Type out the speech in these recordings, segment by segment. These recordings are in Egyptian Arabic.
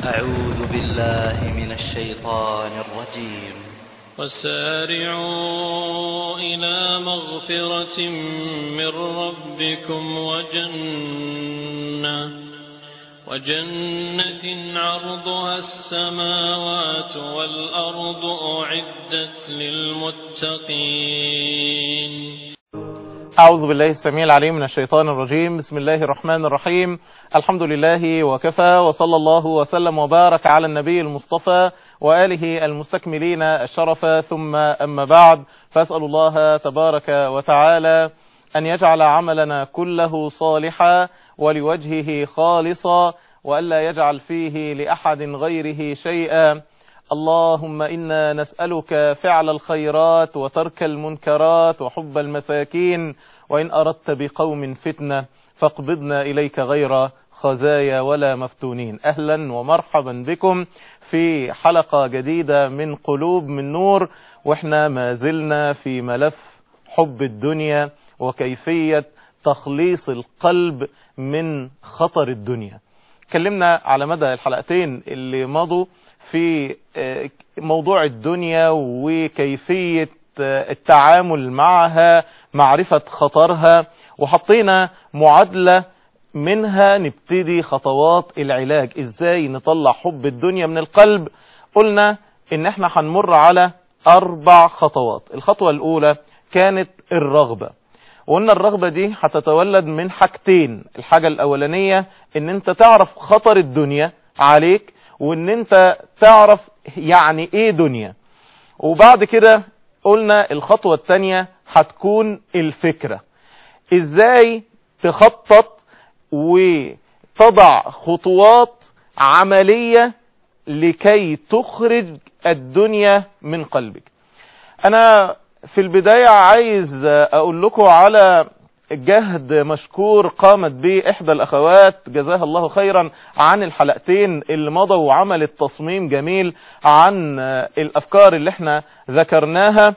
أعوذ بالله من الشيطان الرجيم وسارعوا إلى مغفرة من ربكم وجنة وجنة عرضها السماوات والأرض أعدت للمتقين أعوذ بالله السميع العليم من الشيطان الرجيم بسم الله الرحمن الرحيم الحمد لله وكفى وصلى الله وسلم وبارك على النبي المصطفى وآله المستكملين الشرف ثم أما بعد فأسأل الله تبارك وتعالى أن يجعل عملنا كله صالحا ولوجهه خالصا وألا يجعل فيه لأحد غيره شيئا اللهم إنا نسألك فعل الخيرات وترك المنكرات وحب المساكين وإن أردت بقوم فتنة فاقبضنا إليك غير خزايا ولا مفتونين أهلا ومرحبا بكم في حلقة جديدة من قلوب من نور وإحنا ما زلنا في ملف حب الدنيا وكيفية تخليص القلب من خطر الدنيا اتكلمنا على مدى الحلقتين اللي مضوا في موضوع الدنيا وكيفية التعامل معها معرفة خطرها وحطينا معادلة منها نبتدي خطوات العلاج ازاي نطلع حب الدنيا من القلب قلنا ان احنا هنمر على اربع خطوات الخطوة الاولى كانت الرغبة وقلنا الرغبة دي هتتولد من حاجتين الحاجة الاولانية ان انت تعرف خطر الدنيا عليك وان انت تعرف يعني ايه دنيا وبعد كده قلنا الخطوة التانية هتكون الفكرة ازاي تخطط وتضع خطوات عملية لكي تخرج الدنيا من قلبك انا في البداية عايز اقول لكم على جهد مشكور قامت به احدى الاخوات جزاها الله خيرا عن الحلقتين اللي مضوا وعملت تصميم جميل عن الافكار اللي احنا ذكرناها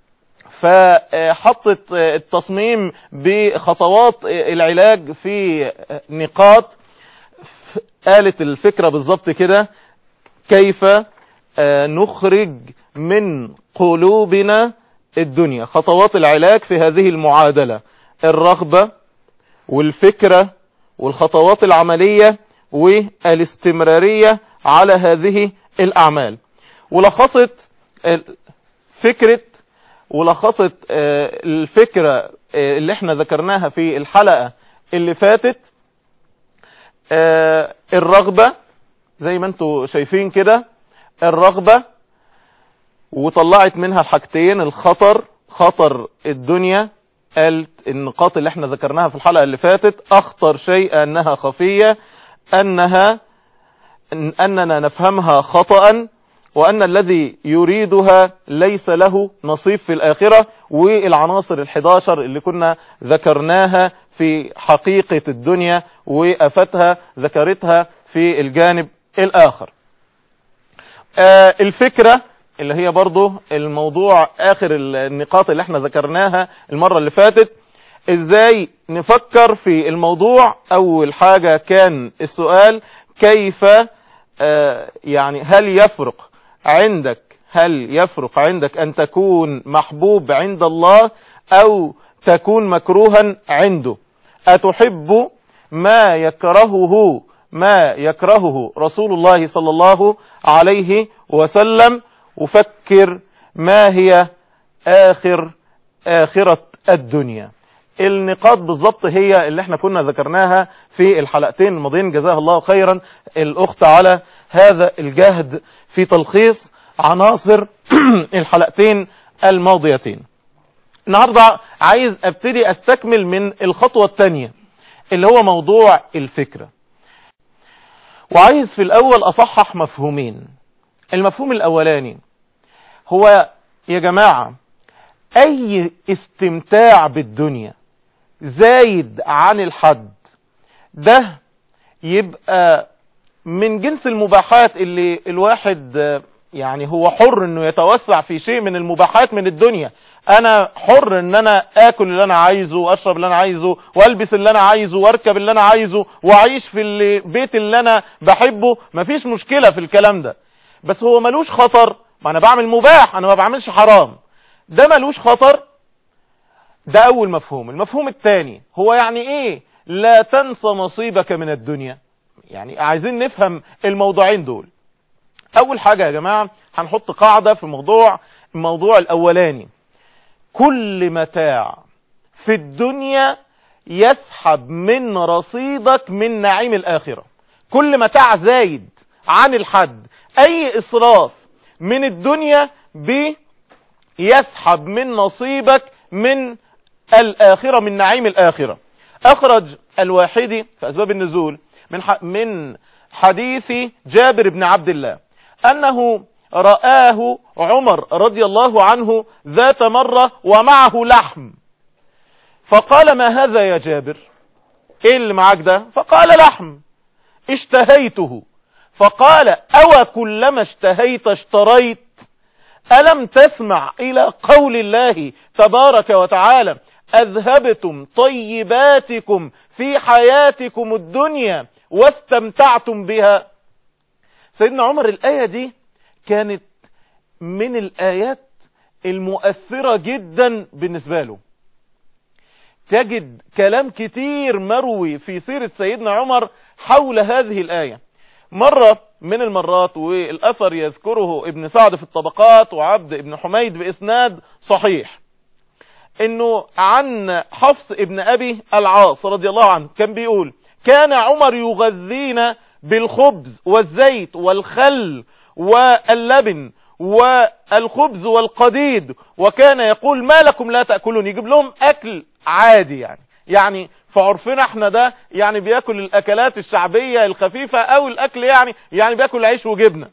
فحطت التصميم بخطوات العلاج في نقاط قالت الفكرة بالظبط كده كيف نخرج من قلوبنا الدنيا خطوات العلاج في هذه المعادلة الرغبة والفكرة والخطوات العملية والاستمرارية على هذه الأعمال ولخصت فكرة ولخصت الفكرة اللي احنا ذكرناها في الحلقة اللي فاتت الرغبة زي ما انتوا شايفين كده الرغبة وطلعت منها الحاجتين الخطر خطر الدنيا قالت النقاط اللي احنا ذكرناها في الحلقة اللي فاتت اخطر شيء انها خفية انها اننا نفهمها خطأ وان الذي يريدها ليس له نصيب في الاخرة والعناصر الحداشر اللي كنا ذكرناها في حقيقة الدنيا وافتها ذكرتها في الجانب الاخر آه الفكرة اللي هي برضو الموضوع اخر النقاط اللي احنا ذكرناها المرة اللي فاتت ازاي نفكر في الموضوع اول حاجة كان السؤال كيف آه يعني هل يفرق عندك هل يفرق عندك ان تكون محبوب عند الله او تكون مكروها عنده اتحب ما يكرهه ما يكرهه رسول الله صلى الله عليه وسلم وفكر ما هي آخر آخرة الدنيا النقاط بالضبط هي اللي احنا كنا ذكرناها في الحلقتين الماضيين جزاها الله خيرا الأخت على هذا الجهد في تلخيص عناصر الحلقتين الماضيتين النهاردة عايز ابتدي استكمل من الخطوة الثانية اللي هو موضوع الفكرة وعايز في الأول أصحح مفهومين المفهوم الأولاني هو يا جماعة أي استمتاع بالدنيا زايد عن الحد ده يبقى من جنس المباحات اللي الواحد يعني هو حر انه يتوسع في شيء من المباحات من الدنيا انا حر ان انا اكل اللي انا عايزه واشرب اللي انا عايزه والبس اللي انا عايزه واركب اللي انا عايزه واعيش في البيت اللي انا بحبه مفيش مشكلة في الكلام ده بس هو ملوش خطر ما انا بعمل مباح انا ما بعملش حرام ده ملوش خطر ده اول مفهوم المفهوم الثاني هو يعني ايه لا تنسى نصيبك من الدنيا يعني عايزين نفهم الموضوعين دول اول حاجة يا جماعة هنحط قاعدة في موضوع الموضوع الاولاني كل متاع في الدنيا يسحب من رصيدك من نعيم الاخرة كل متاع زايد عن الحد اي اسراف من الدنيا بيسحب من نصيبك من الاخرة من نعيم الاخرة اخرج الواحدي في اسباب النزول من من حديث جابر بن عبد الله انه رآه عمر رضي الله عنه ذات مرة ومعه لحم فقال ما هذا يا جابر ايه اللي معاك ده فقال لحم اشتهيته فقال او كلما اشتهيت اشتريت ألم تسمع إلى قول الله تبارك وتعالى أذهبتم طيباتكم في حياتكم الدنيا واستمتعتم بها سيدنا عمر الآية دي كانت من الآيات المؤثرة جدا بالنسبة له تجد كلام كتير مروي في سيرة سيدنا عمر حول هذه الآية مرة من المرات والأثر يذكره ابن سعد في الطبقات وعبد ابن حميد بإسناد صحيح انه عن حفص ابن ابي العاص رضي الله عنه كان بيقول كان عمر يغذينا بالخبز والزيت والخل واللبن والخبز والقديد وكان يقول ما لكم لا تأكلون يجيب لهم اكل عادي يعني يعني في عرفنا احنا ده يعني بياكل الاكلات الشعبية الخفيفة او الاكل يعني يعني بياكل عيش وجبنة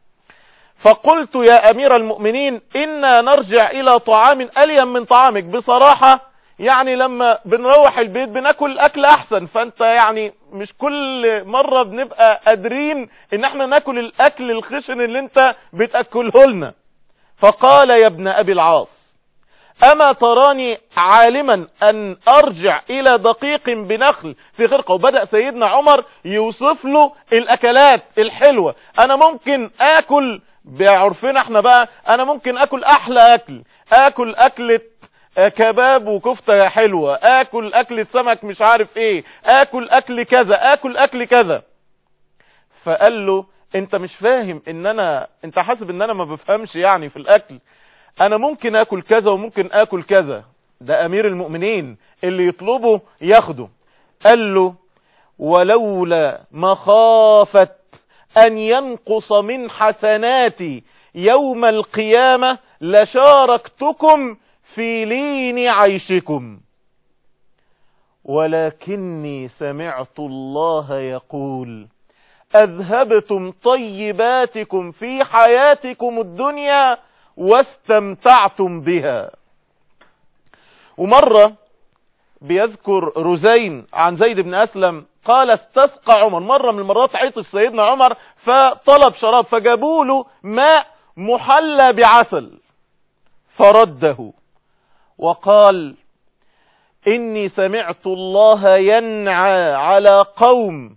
فقلت يا امير المؤمنين انا نرجع الى طعام الين من طعامك بصراحة يعني لما بنروح البيت بناكل اكل احسن فانت يعني مش كل مرة بنبقى قادرين ان احنا ناكل الاكل الخشن اللي انت بتأكله لنا فقال يا ابن ابي العاص اما تراني عالما ان ارجع الى دقيق بنخل في خرقة وبدأ سيدنا عمر يوصف له الاكلات الحلوة انا ممكن اكل بعرفنا احنا بقى انا ممكن اكل احلى اكل اكل اكلة كباب وكفتة حلوة اكل اكل سمك مش عارف ايه اكل اكل كذا اكل اكل كذا فقال له انت مش فاهم ان انا انت حاسب ان انا ما بفهمش يعني في الاكل انا ممكن اكل كذا وممكن اكل كذا ده امير المؤمنين اللي يطلبه ياخده قال له ولولا مخافة ان ينقص من حسناتي يوم القيامة لشاركتكم في لين عيشكم ولكني سمعت الله يقول اذهبتم طيباتكم في حياتكم الدنيا واستمتعتم بها ومرة بيذكر رزين عن زيد بن أسلم قال استسقى عمر مرة من المرات عطش سيدنا عمر فطلب شراب فجابوا له ماء محلى بعسل فرده وقال إني سمعت الله ينعى على قوم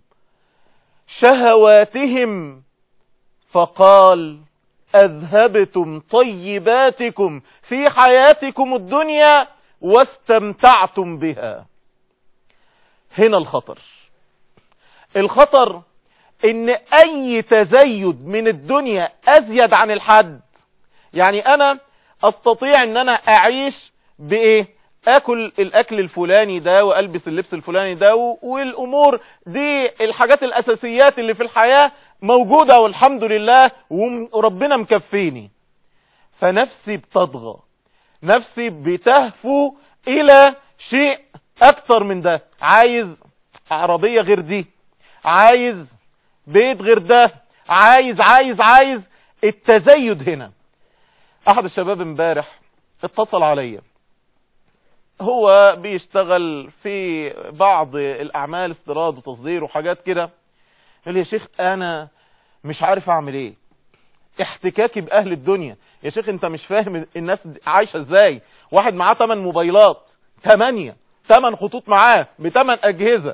شهواتهم فقال أذهبتم طيباتكم في حياتكم الدنيا واستمتعتم بها هنا الخطر الخطر ان اي تزيد من الدنيا ازيد عن الحد يعني انا استطيع ان انا اعيش بايه اكل الاكل الفلاني ده والبس اللبس الفلاني ده والامور دي الحاجات الاساسيات اللي في الحياة موجودة والحمد لله وربنا مكفيني فنفسي بتضغى نفسي بتهفو الى شيء اكتر من ده عايز عربية غير دي عايز بيت غير ده عايز عايز عايز التزيد هنا احد الشباب امبارح اتصل عليا هو بيشتغل في بعض الاعمال استيراد وتصدير وحاجات كده قال لي يا شيخ انا مش عارف اعمل ايه احتكاكي باهل الدنيا يا شيخ انت مش فاهم الناس عايشة ازاي واحد معاه 8 موبايلات 8 8 خطوط معاه بثمان اجهزة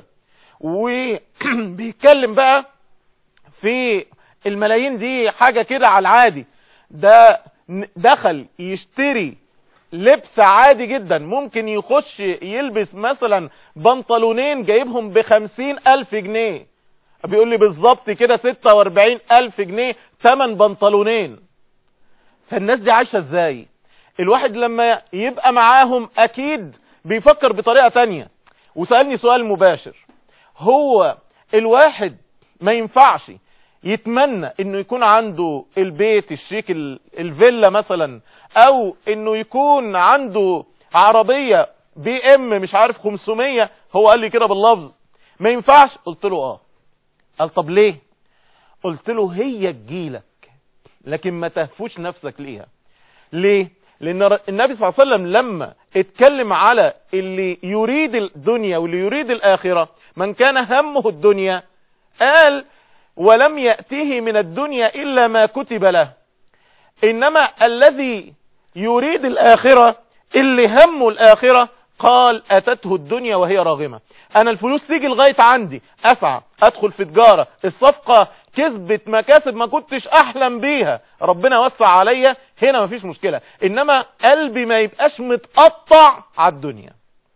وبيتكلم بقى في الملايين دي حاجة كده على العادي ده دخل يشتري لبس عادي جدا ممكن يخش يلبس مثلا بنطلونين جايبهم بخمسين الف جنيه بيقول لي بالظبط كده ستة واربعين الف جنيه تمن بنطلونين فالناس دي عايشة ازاي الواحد لما يبقى معاهم اكيد بيفكر بطريقة تانية وسألني سؤال مباشر هو الواحد ما ينفعش يتمنى انه يكون عنده البيت الشيك الفيلا مثلا او انه يكون عنده عربية بي ام مش عارف 500 هو قال لي كده باللفظ ما ينفعش قلت له اه قال طب ليه قلت له هي تجيلك لكن ما تهفوش نفسك ليها ليه لان النبي صلى الله عليه وسلم لما اتكلم على اللي يريد الدنيا واللي يريد الاخرة من كان همه الدنيا قال ولم يأته من الدنيا إلا ما كتب له إنما الذي يريد الآخرة اللي همه الآخرة قال أتته الدنيا وهي راغمة أنا الفلوس تيجي لغاية عندي أسعى أدخل في تجارة الصفقة كسبت مكاسب ما كنتش أحلم بيها ربنا وسع عليا هنا مفيش مشكلة إنما قلبي ما يبقاش متقطع على الدنيا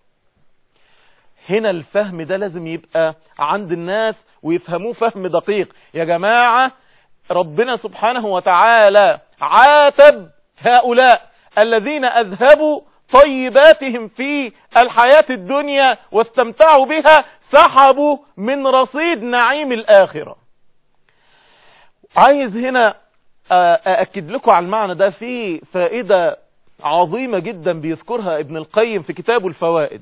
هنا الفهم ده لازم يبقى عند الناس ويفهموه فهم دقيق يا جماعة ربنا سبحانه وتعالى عاتب هؤلاء الذين أذهبوا طيباتهم في الحياة الدنيا واستمتعوا بها سحبوا من رصيد نعيم الآخرة عايز هنا أأكد لكم على المعنى ده في فائدة عظيمة جدا بيذكرها ابن القيم في كتابه الفوائد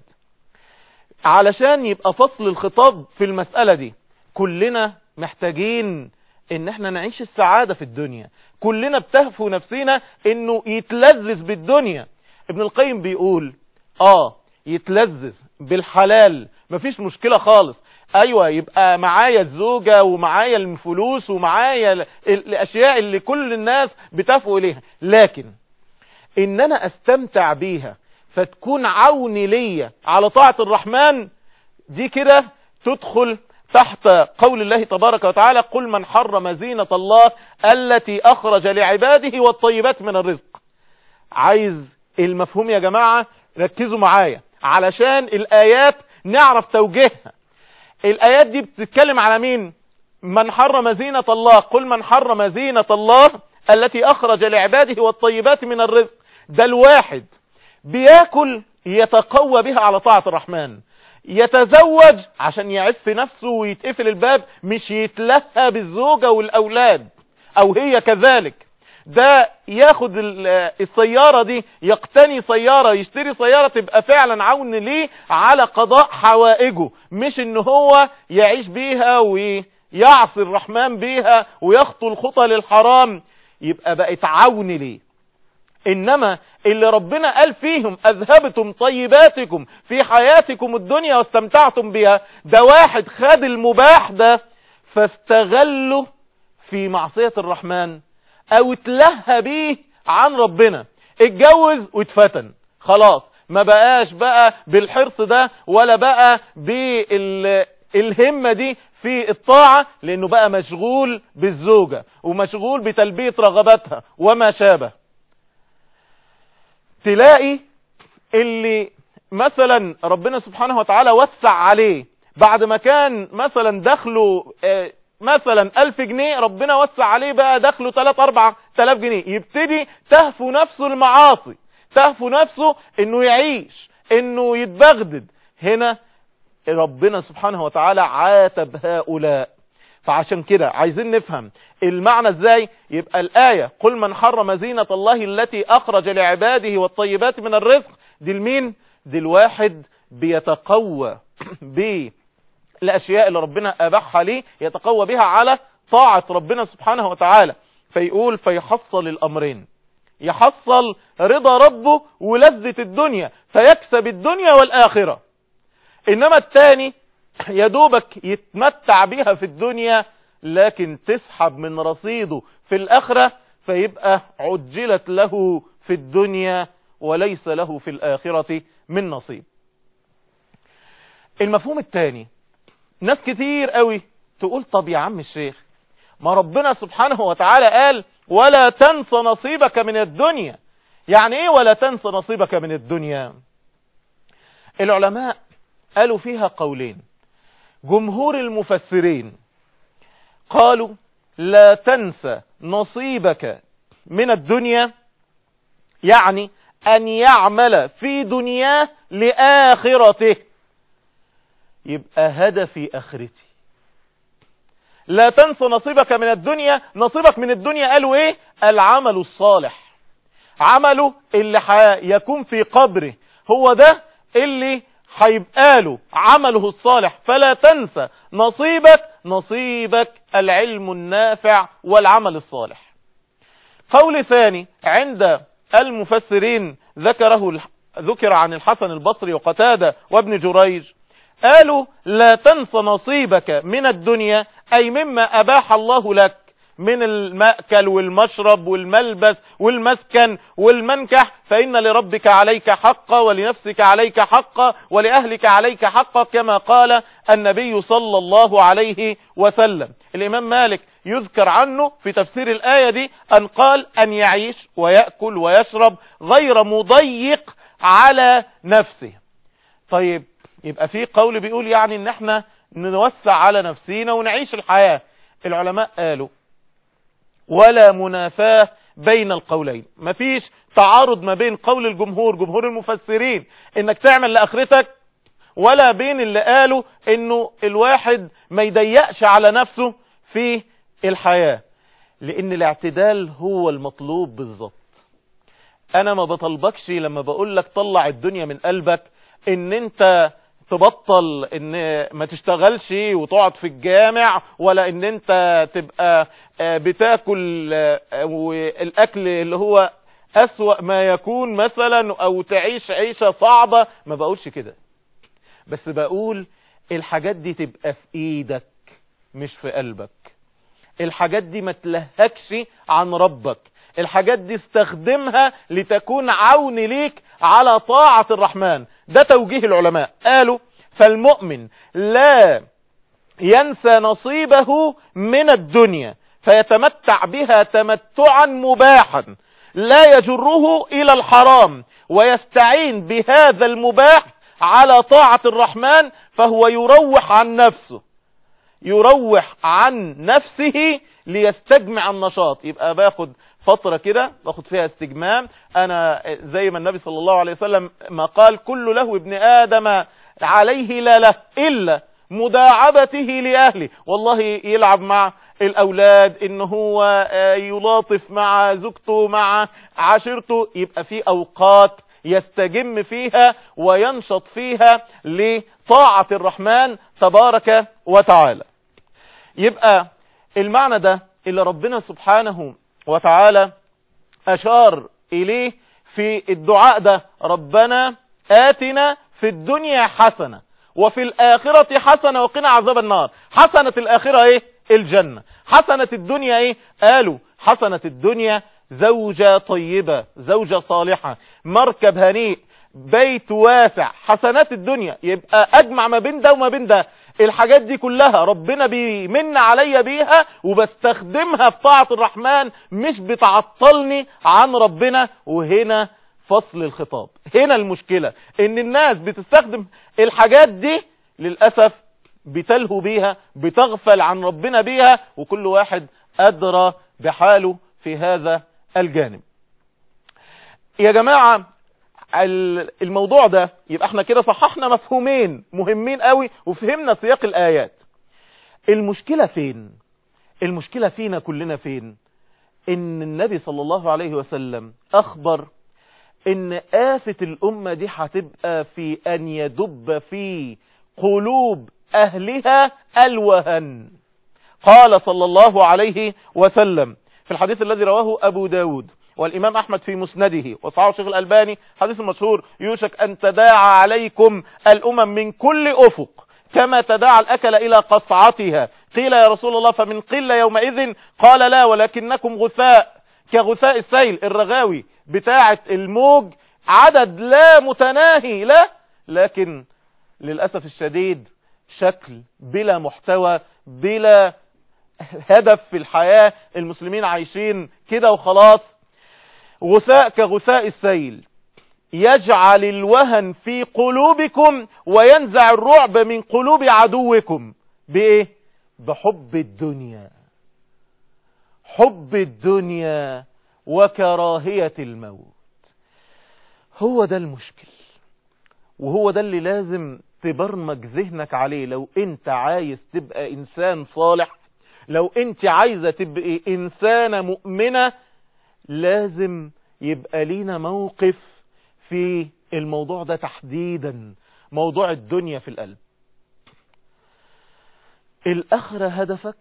علشان يبقى فصل الخطاب في المسألة دي كلنا محتاجين ان احنا نعيش السعادة في الدنيا كلنا بتهفو نفسنا انه يتلذذ بالدنيا ابن القيم بيقول اه يتلذذ بالحلال مفيش مشكلة خالص ايوه يبقى معايا الزوجة ومعايا الفلوس ومعايا الاشياء اللي كل الناس بتفقوا اليها لكن ان انا استمتع بيها فتكون عوني ليا على طاعة الرحمن دي كده تدخل تحت قول الله تبارك وتعالى قل من حرم زينة الله التي أخرج لعباده والطيبات من الرزق عايز المفهوم يا جماعة ركزوا معايا علشان الآيات نعرف توجيهها الآيات دي بتتكلم على مين من حرم زينة الله قل من حرم زينة الله التي أخرج لعباده والطيبات من الرزق ده الواحد بياكل يتقوى بها على طاعة الرحمن يتزوج عشان يعف نفسه ويتقفل الباب مش يتلهى بالزوجة والأولاد أو هي كذلك ده ياخد السيارة دي يقتني سيارة يشتري سيارة تبقى فعلا عون ليه على قضاء حوائجه مش ان هو يعيش بيها ويعصي الرحمن بيها ويخطو الخطى للحرام يبقى بقت عون ليه انما اللي ربنا قال فيهم اذهبتم طيباتكم في حياتكم الدنيا واستمتعتم بها ده واحد خد المباح ده فاستغله في معصية الرحمن او اتلهى بيه عن ربنا اتجوز واتفتن خلاص ما بقاش بقى بالحرص ده ولا بقى بالهمة دي في الطاعة لانه بقى مشغول بالزوجة ومشغول بتلبية رغباتها وما شابه تلاقي اللي مثلا ربنا سبحانه وتعالى وسع عليه بعد ما كان مثلا دخله مثلا ألف جنيه ربنا وسع عليه بقى دخله تلات أربع تلاف جنيه يبتدي تهفو نفسه المعاصي تهفو نفسه انه يعيش انه يتبغدد هنا ربنا سبحانه وتعالى عاتب هؤلاء فعشان كده عايزين نفهم المعنى ازاي يبقى الآية قل من حرم زينة الله التي أخرج لعباده والطيبات من الرزق دي المين دي الواحد بيتقوى بالأشياء اللي ربنا أباحها ليه يتقوى بها على طاعة ربنا سبحانه وتعالى فيقول فيحصل الأمرين يحصل رضا ربه ولذة الدنيا فيكسب الدنيا والآخرة إنما الثاني يدوبك يتمتع بها في الدنيا لكن تسحب من رصيده في الآخرة فيبقى عجلت له في الدنيا وليس له في الآخرة من نصيب المفهوم الثاني ناس كتير قوي تقول طب يا عم الشيخ ما ربنا سبحانه وتعالى قال ولا تنس نصيبك من الدنيا يعني ايه ولا تنس نصيبك من الدنيا العلماء قالوا فيها قولين جمهور المفسرين قالوا لا تنسى نصيبك من الدنيا يعني أن يعمل في دنياه لآخرته يبقى هدفي آخرتي لا تنسى نصيبك من الدنيا نصيبك من الدنيا قالوا ايه العمل الصالح عمله اللي يكون في قبره هو ده اللي هيبقى له عمله الصالح فلا تنسى نصيبك نصيبك العلم النافع والعمل الصالح قول ثاني عند المفسرين ذكره ذكر عن الحسن البصري وقتادة وابن جريج قالوا لا تنس نصيبك من الدنيا أي مما أباح الله لك من المأكل والمشرب والملبس والمسكن والمنكح فإن لربك عليك حقا ولنفسك عليك حقا ولأهلك عليك حقا كما قال النبي صلى الله عليه وسلم الإمام مالك يذكر عنه في تفسير الآية دي أن قال أن يعيش ويأكل ويشرب غير مضيق على نفسه طيب يبقى في قول بيقول يعني ان احنا نوسع على نفسينا ونعيش الحياة العلماء قالوا ولا منافاة بين القولين مفيش تعارض ما بين قول الجمهور جمهور المفسرين انك تعمل لآخرتك ولا بين اللي قالوا انه الواحد ما يضيقش على نفسه في الحياة لان الاعتدال هو المطلوب بالظبط انا ما بطلبكش لما بقول لك طلع الدنيا من قلبك ان انت تبطل ان ما تشتغلش وتقعد في الجامع ولا ان انت تبقى بتاكل الاكل اللي هو اسوأ ما يكون مثلا او تعيش عيشة صعبة ما بقولش كده بس بقول الحاجات دي تبقى في ايدك مش في قلبك الحاجات دي ما تلهكش عن ربك الحاجات دي استخدمها لتكون عون ليك على طاعة الرحمن ده توجيه العلماء قالوا فالمؤمن لا ينسى نصيبه من الدنيا فيتمتع بها تمتعا مباحا لا يجره الى الحرام ويستعين بهذا المباح على طاعة الرحمن فهو يروح عن نفسه يروح عن نفسه ليستجمع النشاط يبقى باخد فترة كده باخد فيها استجمام انا زي ما النبي صلى الله عليه وسلم ما قال كل له ابن ادم عليه لا له الا مداعبته لأهله والله يلعب مع الأولاد إن هو يلاطف مع زوجته مع عشيرته يبقى في أوقات يستجم فيها وينشط فيها لطاعة الرحمن تبارك وتعالى يبقى المعنى ده اللي ربنا سبحانه وتعالى أشار إليه في الدعاء ده ربنا آتنا في الدنيا حسنة وفي الآخرة حسنة وقنا عذاب النار حسنة الآخرة ايه الجنة حسنة الدنيا ايه قالوا حسنة الدنيا زوجة طيبة زوجة صالحة مركب هنيء بيت واسع حسنات الدنيا يبقى اجمع ما بين ده وما بين ده الحاجات دي كلها ربنا بيمن عليا بيها وبستخدمها في طاعة الرحمن مش بتعطلني عن ربنا وهنا فصل الخطاب هنا المشكلة ان الناس بتستخدم الحاجات دي للأسف بتلهو بيها بتغفل عن ربنا بيها وكل واحد أدرى بحاله في هذا الجانب يا جماعة الموضوع ده يبقى احنا كده صححنا مفهومين مهمين قوي وفهمنا سياق الآيات المشكلة فين المشكلة فينا كلنا فين ان النبي صلى الله عليه وسلم اخبر ان آفة الامة دي هتبقى في ان يدب في قلوب اهلها الوهن قال صلى الله عليه وسلم في الحديث الذي رواه ابو داود والإمام أحمد في مسنده وصحابه الشيخ الألباني حديث المشهور يوشك أن تداعى عليكم الأمم من كل أفق كما تداعى الأكل إلى قصعتها قيل يا رسول الله فمن قل يومئذ قال لا ولكنكم غثاء كغثاء السيل الرغاوي بتاعة الموج عدد لا متناهي لا لكن للأسف الشديد شكل بلا محتوى بلا هدف في الحياة المسلمين عايشين كده وخلاص غثاء كغثاء السيل يجعل الوهن في قلوبكم وينزع الرعب من قلوب عدوكم بإيه؟ بحب الدنيا حب الدنيا وكراهية الموت هو ده المشكل وهو ده اللي لازم تبرمج ذهنك عليه لو انت عايز تبقى انسان صالح لو انت عايزة تبقى انسانة مؤمنة لازم يبقى لينا موقف في الموضوع ده تحديدا موضوع الدنيا في القلب الأخرة هدفك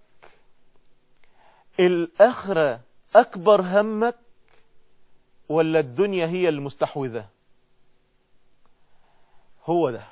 الأخرة أكبر همك ولا الدنيا هي المستحوذة هو ده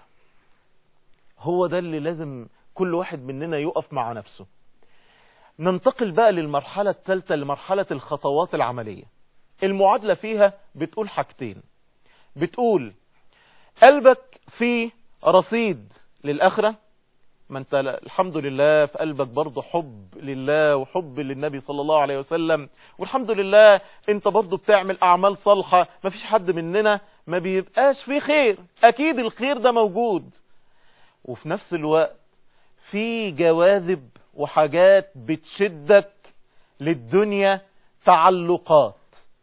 هو ده اللي لازم كل واحد مننا يقف مع نفسه ننتقل بقى للمرحلة الثالثة لمرحلة الخطوات العملية المعادلة فيها بتقول حاجتين بتقول قلبك فيه رصيد للآخرة ما انت الحمد لله في قلبك برضه حب لله وحب للنبي صلى الله عليه وسلم والحمد لله انت برضه بتعمل اعمال صالحة ما فيش حد مننا ما بيبقاش فيه خير اكيد الخير ده موجود وفي نفس الوقت في جواذب وحاجات بتشدك للدنيا تعلقات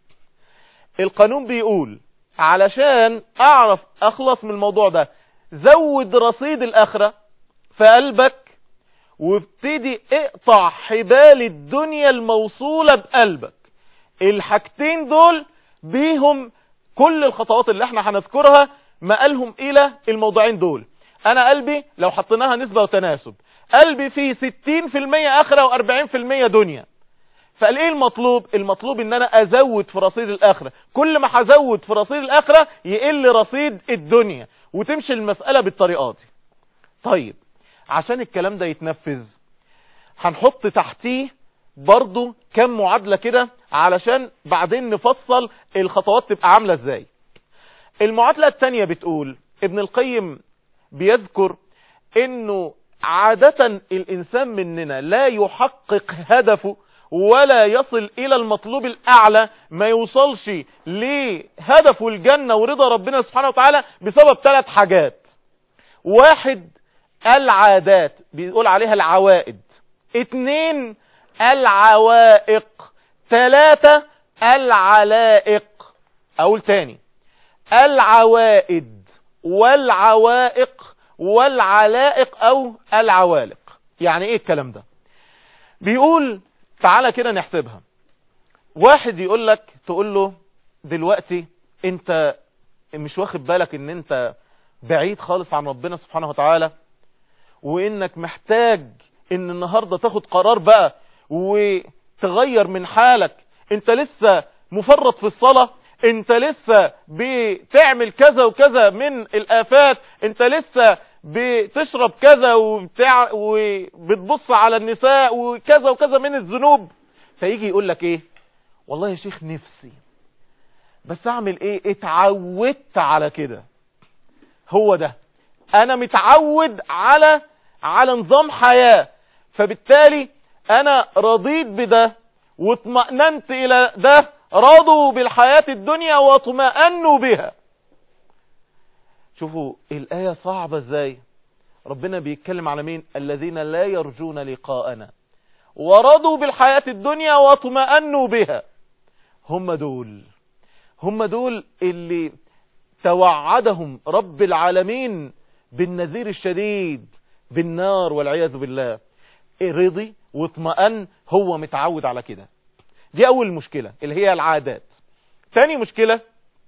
القانون بيقول علشان اعرف اخلص من الموضوع ده زود رصيد الاخرة في قلبك وابتدي اقطع حبال الدنيا الموصولة بقلبك الحاجتين دول بيهم كل الخطوات اللي احنا هنذكرها مقالهم الى الموضوعين دول انا قلبي لو حطيناها نسبة وتناسب قلبي فيه 60% اخرة و40% دنيا فقال ايه المطلوب المطلوب ان انا ازود في رصيد الاخرة كل ما هزود في رصيد الاخرة يقل رصيد الدنيا وتمشي المسألة بالطريقة دي طيب عشان الكلام ده يتنفذ هنحط تحتيه برضو كم معادلة كده علشان بعدين نفصل الخطوات تبقى عاملة ازاي المعادلة التانية بتقول ابن القيم بيذكر انه عادة الانسان مننا لا يحقق هدفه ولا يصل الى المطلوب الاعلى ما يوصلش لهدفه الجنة ورضا ربنا سبحانه وتعالى بسبب ثلاث حاجات واحد العادات بيقول عليها العوائد اتنين العوائق ثلاثة العلائق اقول تاني العوائد والعوائق والعلائق او العوالق يعني ايه الكلام ده بيقول تعالى كده نحسبها واحد يقول لك تقول له دلوقتي انت مش واخد بالك ان انت بعيد خالص عن ربنا سبحانه وتعالى وانك محتاج ان النهاردة تاخد قرار بقى وتغير من حالك انت لسه مفرط في الصلاة انت لسه بتعمل كذا وكذا من الافات انت لسه بتشرب كذا وبتاع وبتبص على النساء وكذا وكذا من الذنوب فيجي يقول لك ايه والله يا شيخ نفسي بس اعمل ايه اتعودت على كده هو ده انا متعود على على نظام حياة فبالتالي انا رضيت بده واطمأننت الى ده رضوا بالحياة الدنيا واطمأنوا بها شوفوا الآية صعبة ازاي ربنا بيتكلم على مين الذين لا يرجون لقاءنا ورضوا بالحياة الدنيا واطمأنوا بها هم دول هم دول اللي توعدهم رب العالمين بالنذير الشديد بالنار والعياذ بالله رضي واطمأن هو متعود على كده دي اول مشكلة اللي هي العادات تاني مشكلة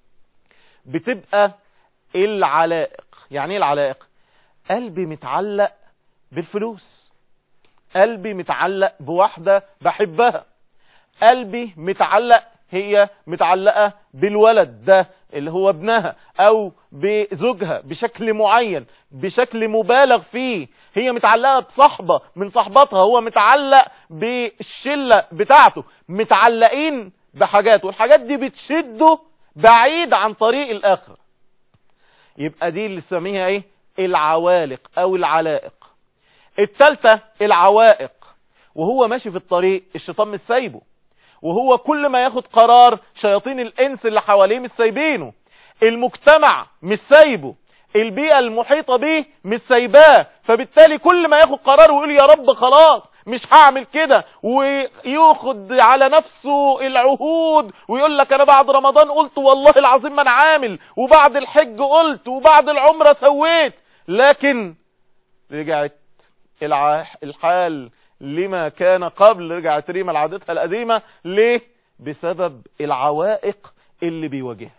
بتبقى العلائق يعني ايه العلائق قلبي متعلق بالفلوس قلبي متعلق بواحدة بحبها قلبي متعلق هي متعلقة بالولد ده اللي هو ابنها او بزوجها بشكل معين بشكل مبالغ فيه هي متعلقة بصحبة من صحباتها هو متعلق بالشلة بتاعته متعلقين بحاجات والحاجات دي بتشده بعيد عن طريق الاخره يبقى دي اللي سميها ايه العوالق او العلائق التالتة العوائق وهو ماشي في الطريق الشيطان مش سايبه وهو كل ما ياخد قرار شياطين الانس اللي حواليه مش سايبينه المجتمع مش سايبه البيئة المحيطة به مش سايباه فبالتالي كل ما ياخد قرار ويقول يا رب خلاص مش هعمل كده وياخد على نفسه العهود ويقول لك انا بعد رمضان قلت والله العظيم ما انا عامل وبعد الحج قلت وبعد العمرة سويت لكن رجعت الع... الحال لما كان قبل رجعت ريما لعادتها القديمة ليه بسبب العوائق اللي بيواجهها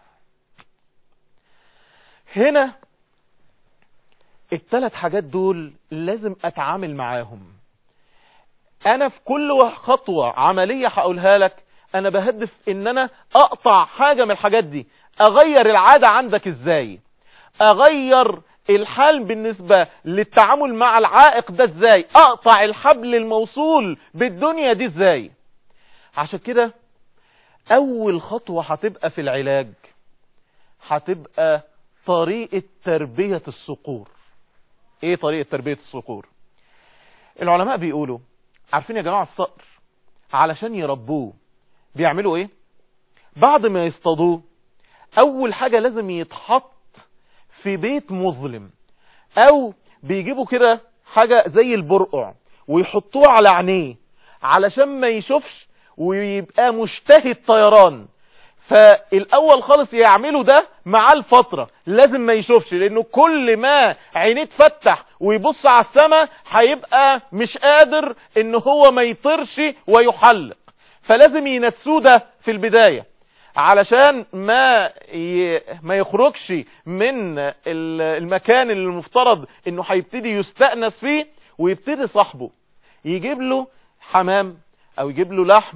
هنا الثلاث حاجات دول لازم اتعامل معاهم انا في كل خطوة عملية هقولها لك انا بهدف ان انا اقطع حاجة من الحاجات دي اغير العادة عندك ازاي اغير الحال بالنسبة للتعامل مع العائق ده ازاي اقطع الحبل الموصول بالدنيا دي ازاي عشان كده اول خطوة هتبقى في العلاج هتبقى طريقة تربية الصقور ايه طريقة تربية الصقور العلماء بيقولوا عارفين يا جماعة الصقر علشان يربوه بيعملوا ايه بعد ما يصطادوه اول حاجة لازم يتحط في بيت مظلم او بيجيبوا كده حاجة زي البرقع ويحطوه على عينيه علشان ما يشوفش ويبقى مشتهي الطيران فالاول خالص يعملوا ده مع الفترة لازم ما يشوفش لانه كل ما عينيه تفتح ويبص على السماء هيبقى مش قادر ان هو ما يطرش ويحلق فلازم ينسوه ده في البداية علشان ما ي... ما يخرجش من المكان اللي المفترض انه هيبتدي يستأنس فيه ويبتدي صاحبه يجيب له حمام او يجيب له لحم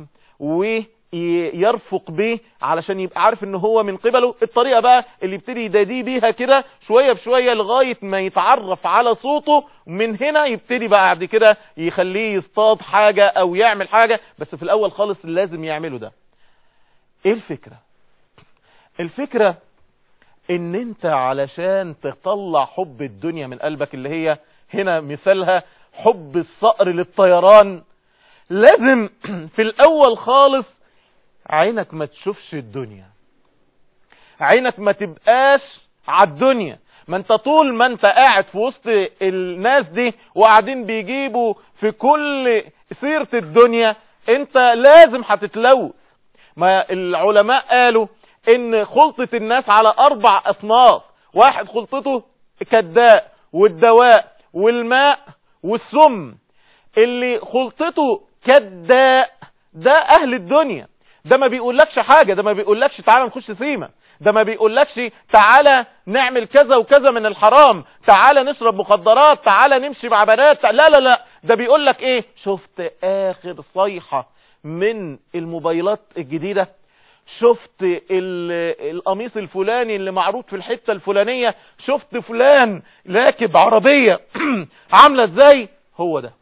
ويرفق به علشان يبقى عارف ان هو من قبله الطريقة بقى اللي يبتدي يداديه بيها كده شوية بشوية لغاية ما يتعرف على صوته من هنا يبتدي بقى بعد كده يخليه يصطاد حاجة او يعمل حاجة بس في الاول خالص لازم يعمله ده ايه الفكرة الفكرة ان انت علشان تطلع حب الدنيا من قلبك اللي هي هنا مثالها حب الصقر للطيران لازم في الاول خالص عينك ما تشوفش الدنيا عينك ما تبقاش على الدنيا ما انت طول ما انت قاعد في وسط الناس دي وقاعدين بيجيبوا في كل سيرة الدنيا انت لازم هتتلوث ما العلماء قالوا ان خلطة الناس على اربع اصناف واحد خلطته كداء والدواء والماء والسم اللي خلطته كداء ده اهل الدنيا ده ما بيقولكش حاجة ده ما بيقولكش تعالى نخش سيما ده ما بيقولكش تعالى نعمل كذا وكذا من الحرام تعالى نشرب مخدرات تعالى نمشي مع بنات لا لا لا ده بيقولك ايه شفت اخر صيحة من الموبايلات الجديدة شفت القميص الفلاني اللي معروض في الحتة الفلانية شفت فلان راكب عربية عاملة ازاي هو ده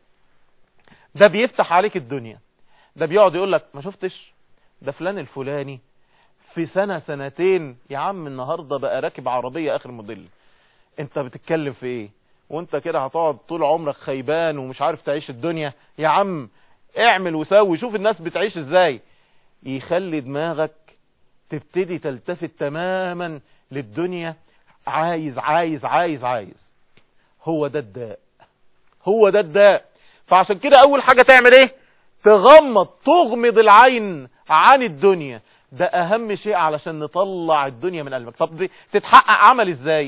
ده بيفتح عليك الدنيا ده بيقعد يقول لك ما شفتش ده فلان الفلاني في سنة سنتين يا عم النهاردة بقى راكب عربية اخر موديل انت بتتكلم في ايه وانت كده هتقعد طول عمرك خيبان ومش عارف تعيش الدنيا يا عم اعمل وسوي شوف الناس بتعيش ازاي يخلي دماغك تبتدي تلتفت تماما للدنيا عايز عايز عايز عايز هو ده الداء هو ده الداء فعشان كده اول حاجة تعمل ايه تغمض تغمض العين عن الدنيا ده اهم شيء علشان نطلع الدنيا من قلبك طب دي تتحقق عمل ازاي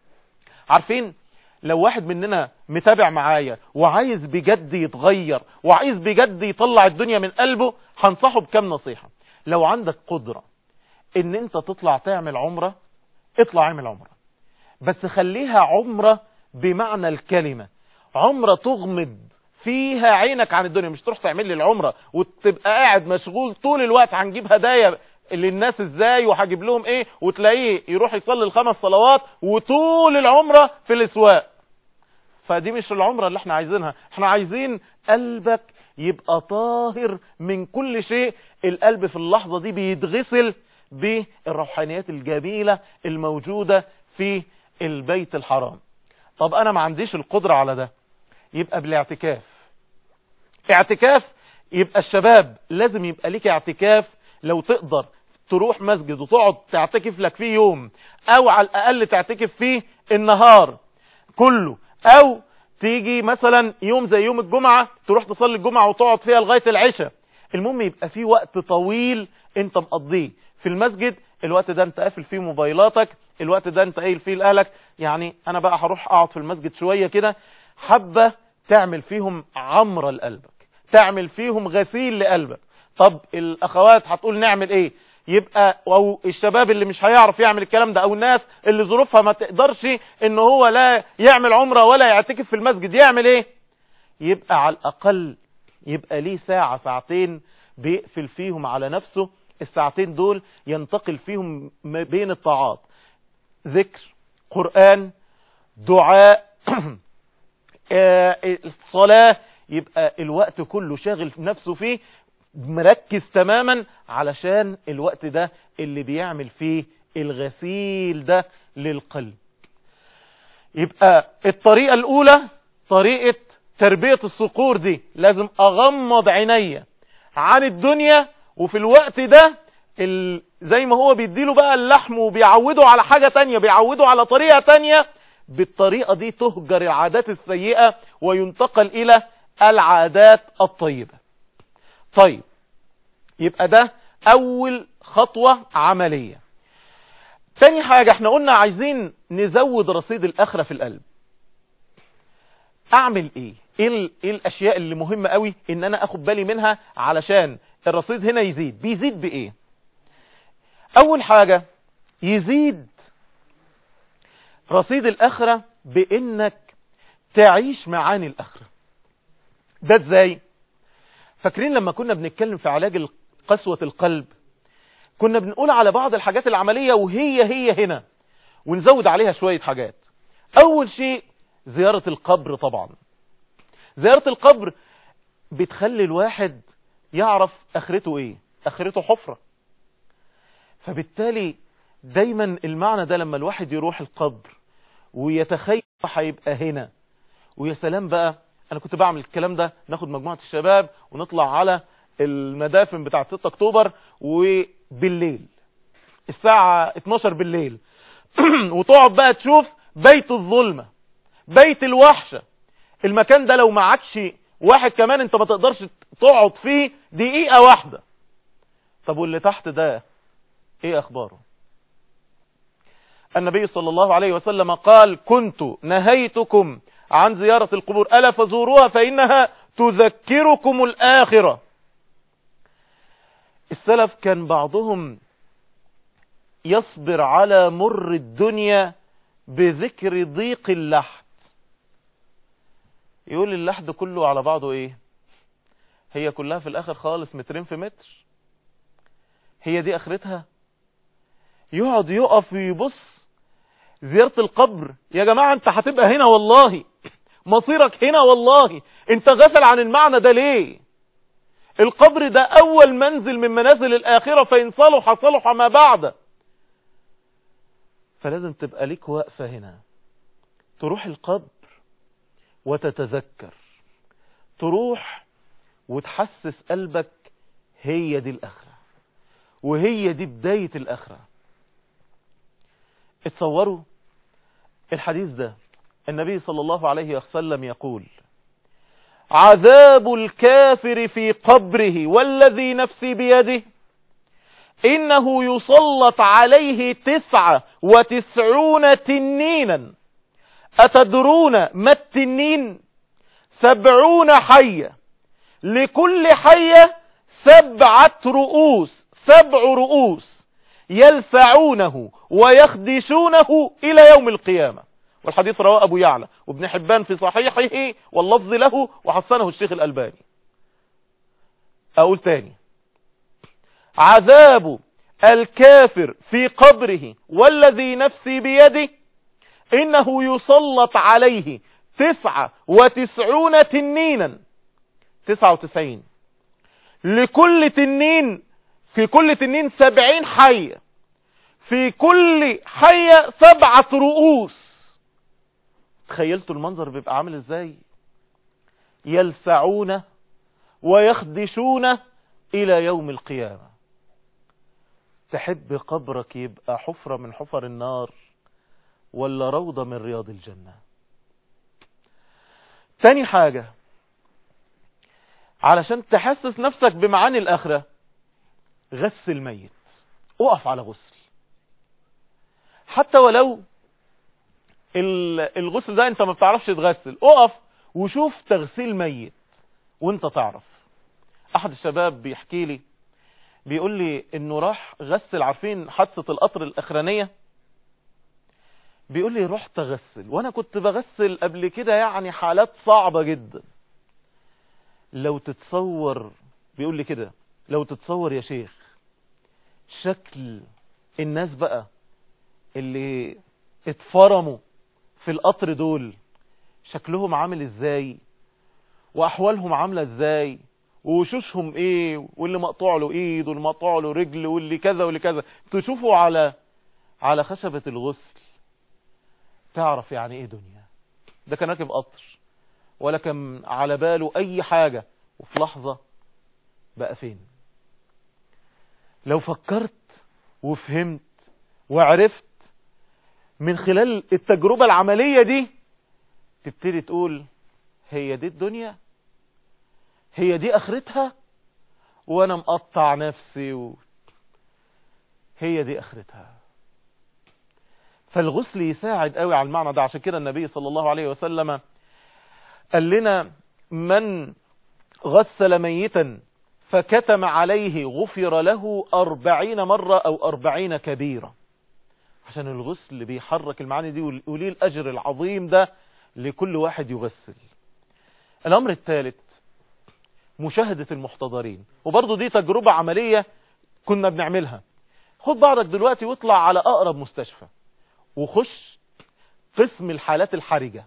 عارفين لو واحد مننا متابع معايا وعايز بجد يتغير وعايز بجد يطلع الدنيا من قلبه هنصحه بكم نصيحة لو عندك قدرة ان انت تطلع تعمل عمرة اطلع اعمل عمرة بس خليها عمرة بمعنى الكلمة عمرة تغمض فيها عينك عن الدنيا مش تروح تعمل لي العمرة وتبقى قاعد مشغول طول الوقت هنجيب هدايا للناس ازاي وهجيب لهم ايه وتلاقيه يروح يصلي الخمس صلوات وطول العمرة في الاسواق فدي مش العمرة اللي احنا عايزينها احنا عايزين قلبك يبقى طاهر من كل شيء القلب في اللحظة دي بيتغسل بالروحانيات الجميلة الموجودة في البيت الحرام طب انا ما عنديش القدرة على ده يبقى بالاعتكاف اعتكاف يبقى الشباب لازم يبقى ليك اعتكاف لو تقدر تروح مسجد وتقعد تعتكف لك فيه يوم او على الاقل تعتكف فيه النهار كله او تيجي مثلا يوم زي يوم الجمعة تروح تصلي الجمعة وتقعد فيها لغاية العشاء المهم يبقى في وقت طويل انت مقضيه في المسجد الوقت ده انت قافل فيه موبايلاتك الوقت ده انت قايل فيه لأهلك يعني انا بقى هروح اقعد في المسجد شوية كده حبة تعمل فيهم عمرة لقلبك تعمل فيهم غسيل لقلبك طب الاخوات هتقول نعمل ايه يبقى او الشباب اللي مش هيعرف يعمل الكلام ده او الناس اللي ظروفها ما تقدرش ان هو لا يعمل عمره ولا يعتكف في المسجد يعمل ايه يبقى على الاقل يبقى ليه ساعة ساعتين بيقفل فيهم على نفسه الساعتين دول ينتقل فيهم ما بين الطاعات ذكر قرآن دعاء الصلاة يبقى الوقت كله شاغل نفسه فيه مركز تماما علشان الوقت ده اللي بيعمل فيه الغسيل ده للقلب يبقى الطريقة الاولى طريقة تربية الصقور دي لازم اغمض عينيا عن الدنيا وفي الوقت ده ال... زي ما هو بيديله بقى اللحم وبيعوده على حاجة تانية بيعوده على طريقة تانية بالطريقة دي تهجر العادات السيئة وينتقل الى العادات الطيبة طيب يبقى ده اول خطوة عملية تاني حاجة احنا قلنا عايزين نزود رصيد الاخرة في القلب اعمل ايه ايه, ال... ايه الاشياء اللي مهمة قوي ان انا اخد بالي منها علشان الرصيد هنا يزيد بيزيد بايه اول حاجة يزيد رصيد الاخرة بانك تعيش معاني الاخرة ده ازاي فاكرين لما كنا بنتكلم في علاج قسوة القلب كنا بنقول على بعض الحاجات العملية وهي هي هنا ونزود عليها شوية حاجات اول شيء زيارة القبر طبعا زيارة القبر بتخلي الواحد يعرف اخرته ايه اخرته حفرة فبالتالي دايما المعنى ده لما الواحد يروح القبر ويتخيل هيبقى هنا ويا سلام بقى انا كنت بعمل الكلام ده ناخد مجموعة الشباب ونطلع على المدافن بتاعة 6 اكتوبر وبالليل الساعة 12 بالليل وتقعد بقى تشوف بيت الظلمة بيت الوحشة المكان ده لو ما عادش واحد كمان انت ما تقدرش تقعد فيه دقيقة واحدة طب واللي تحت ده ايه اخباره النبي صلى الله عليه وسلم قال كنت نهيتكم عن زيارة القبور ألا فزوروها فإنها تذكركم الآخرة السلف كان بعضهم يصبر على مر الدنيا بذكر ضيق اللحد يقول اللحد كله على بعضه ايه هي كلها في الاخر خالص مترين في متر هي دي اخرتها يقعد يقف ويبص زيارة القبر يا جماعة انت هتبقى هنا والله مصيرك هنا والله انت غفل عن المعنى ده ليه القبر ده اول منزل من منازل الاخرة فان صلح صلح ما بعد فلازم تبقى ليك وقفة هنا تروح القبر وتتذكر تروح وتحسس قلبك هي دي الاخرة وهي دي بداية الاخرة اتصوروا الحديث ده النبي صلى الله عليه وسلم يقول عذاب الكافر في قبره والذي نفسي بيده إنه يسلط عليه تسعة وتسعون تنينا أتدرون ما التنين سبعون حية لكل حية سبعة رؤوس سبع رؤوس يلفعونه ويخدشونه إلى يوم القيامة والحديث رواه أبو يعلى وابن حبان في صحيحه واللفظ له وحسنه الشيخ الألباني أقول تاني عذاب الكافر في قبره والذي نفسي بيده إنه يسلط عليه تسعة وتسعون تنينا 99 لكل تنين في كل تنين سبعين حية في كل حية سبعة رؤوس تخيلتوا المنظر بيبقى عامل ازاي يلسعون ويخدشون الى يوم القيامة تحب قبرك يبقى حفرة من حفر النار ولا روضة من رياض الجنة تاني حاجة علشان تحسس نفسك بمعاني الآخرة غسل ميت اقف على غسل حتى ولو الغسل ده انت ما بتعرفش تغسل اقف وشوف تغسيل ميت وانت تعرف احد الشباب بيحكي لي بيقول لي انه راح غسل عارفين حادثة القطر الاخرانية بيقول لي رحت اغسل وانا كنت بغسل قبل كده يعني حالات صعبة جدا لو تتصور بيقول لي كده لو تتصور يا شيخ شكل الناس بقى اللي اتفرموا في القطر دول شكلهم عامل ازاي واحوالهم عاملة ازاي ووشوشهم ايه واللي مقطوع له ايد واللي مقطوع له رجل واللي كذا واللي كذا تشوفوا على على خشبة الغسل تعرف يعني ايه دنيا ده كان راكب قطر ولا كان على باله اي حاجة وفي لحظة بقى فين لو فكرت وفهمت وعرفت من خلال التجربة العملية دي تبتدي تقول هي دي الدنيا هي دي اخرتها وانا مقطع نفسي و... هي دي اخرتها فالغسل يساعد قوي على المعنى ده عشان كده النبي صلى الله عليه وسلم قال لنا من غسل ميتا فكتم عليه غفر له أربعين مرة أو أربعين كبيرة عشان الغسل بيحرك المعاني دي وليه الأجر العظيم ده لكل واحد يغسل الأمر الثالث مشاهدة المحتضرين وبرضه دي تجربة عملية كنا بنعملها خد بعضك دلوقتي واطلع على أقرب مستشفى وخش قسم الحالات الحرجة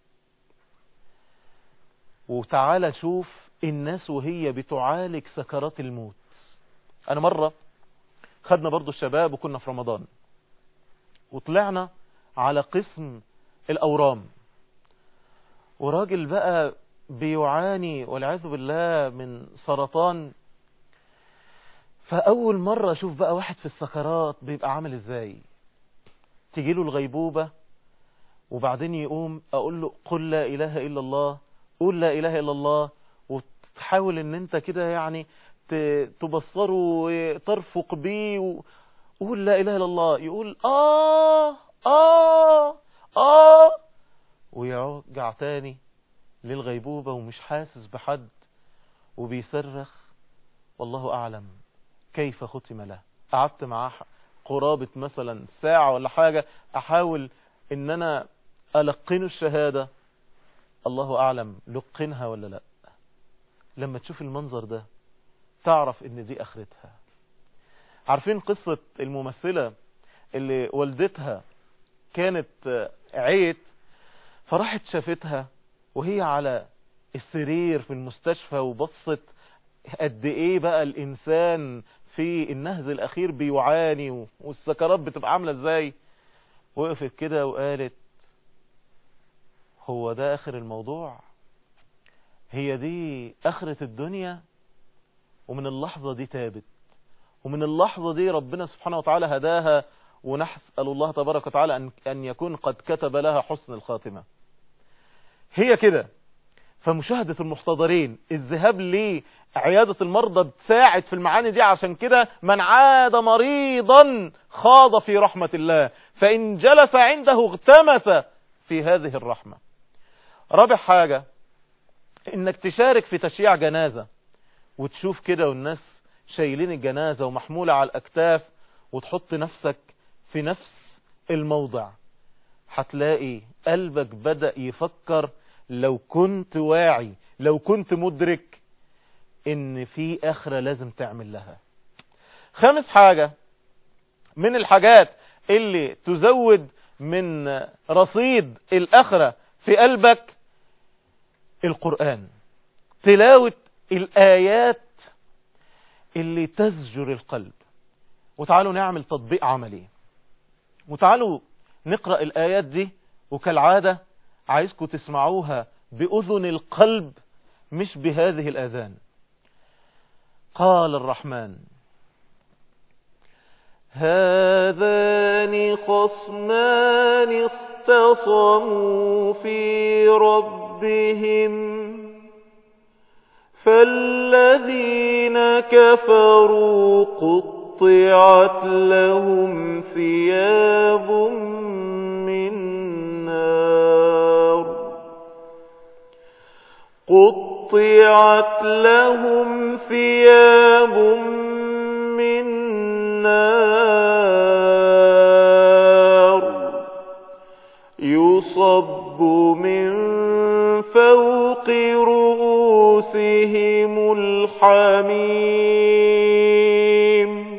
وتعالى شوف الناس وهي بتعالج سكرات الموت انا مرة خدنا برضو الشباب وكنا في رمضان وطلعنا على قسم الاورام وراجل بقى بيعاني والعياذ بالله من سرطان فاول مرة اشوف بقى واحد في السكرات بيبقى عامل ازاي تجيله الغيبوبة وبعدين يقوم اقول له قل لا اله الا الله قول لا اله الا الله وتحاول ان انت كده يعني تبصره وترفق بيه وقول لا اله الا الله يقول اه اه اه ويرجع تاني للغيبوبة ومش حاسس بحد وبيصرخ والله اعلم كيف ختم له قعدت معاه قرابة مثلا ساعة ولا حاجة احاول ان انا القنه الشهادة الله اعلم لقنها ولا لا لما تشوف المنظر ده تعرف ان دي اخرتها عارفين قصة الممثلة اللي والدتها كانت عيت فراحت شافتها وهي على السرير في المستشفى وبصت قد ايه بقى الانسان في النهز الاخير بيعاني والسكرات بتبقى عاملة ازاي وقفت كده وقالت هو ده اخر الموضوع هي دي اخرة الدنيا ومن اللحظة دي تابت ومن اللحظة دي ربنا سبحانه وتعالى هداها ونسأل الله تبارك وتعالى أن, أن يكون قد كتب لها حسن الخاتمة هي كده فمشاهدة المحتضرين الذهاب لعيادة المرضى بتساعد في المعاني دي عشان كده من عاد مريضا خاض في رحمة الله فإن جلس عنده اغتمس في هذه الرحمة رابع حاجة انك تشارك في تشييع جنازة وتشوف كده والناس شايلين الجنازة ومحمولة على الاكتاف وتحط نفسك في نفس الموضع هتلاقي قلبك بدأ يفكر لو كنت واعي لو كنت مدرك ان في اخرة لازم تعمل لها خامس حاجة من الحاجات اللي تزود من رصيد الاخرة في قلبك القرآن تلاوة الآيات اللي تزجر القلب وتعالوا نعمل تطبيق عملي وتعالوا نقرأ الآيات دي وكالعادة عايزكم تسمعوها بأذن القلب مش بهذه الآذان قال الرحمن هذان خصمان اختصموا في ربهم فالذين كفروا قطعت لهم ثياب من نار قطعت لهم ثياب من نار يصب من فوق رؤوسهم الحميم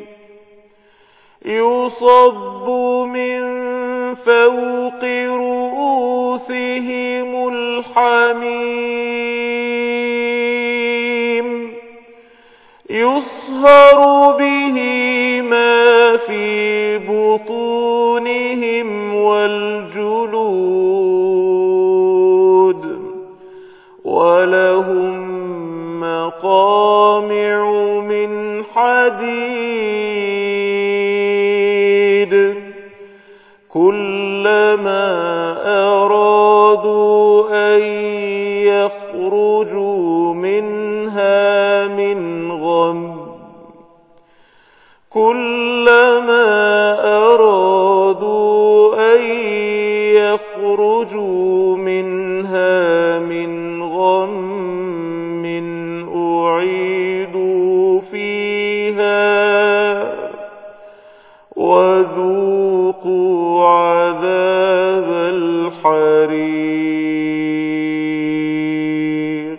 يصب من فوق رؤوسهم الحميم يصهر به ما في بطونهم والجلود ولهم مقامع من حديد كلما أرادوا أن يخرجوا منها من غم كلما أرادوا أن يخرجوا منها من غم أعيدوا فيها وذوقوا عذاب الحريق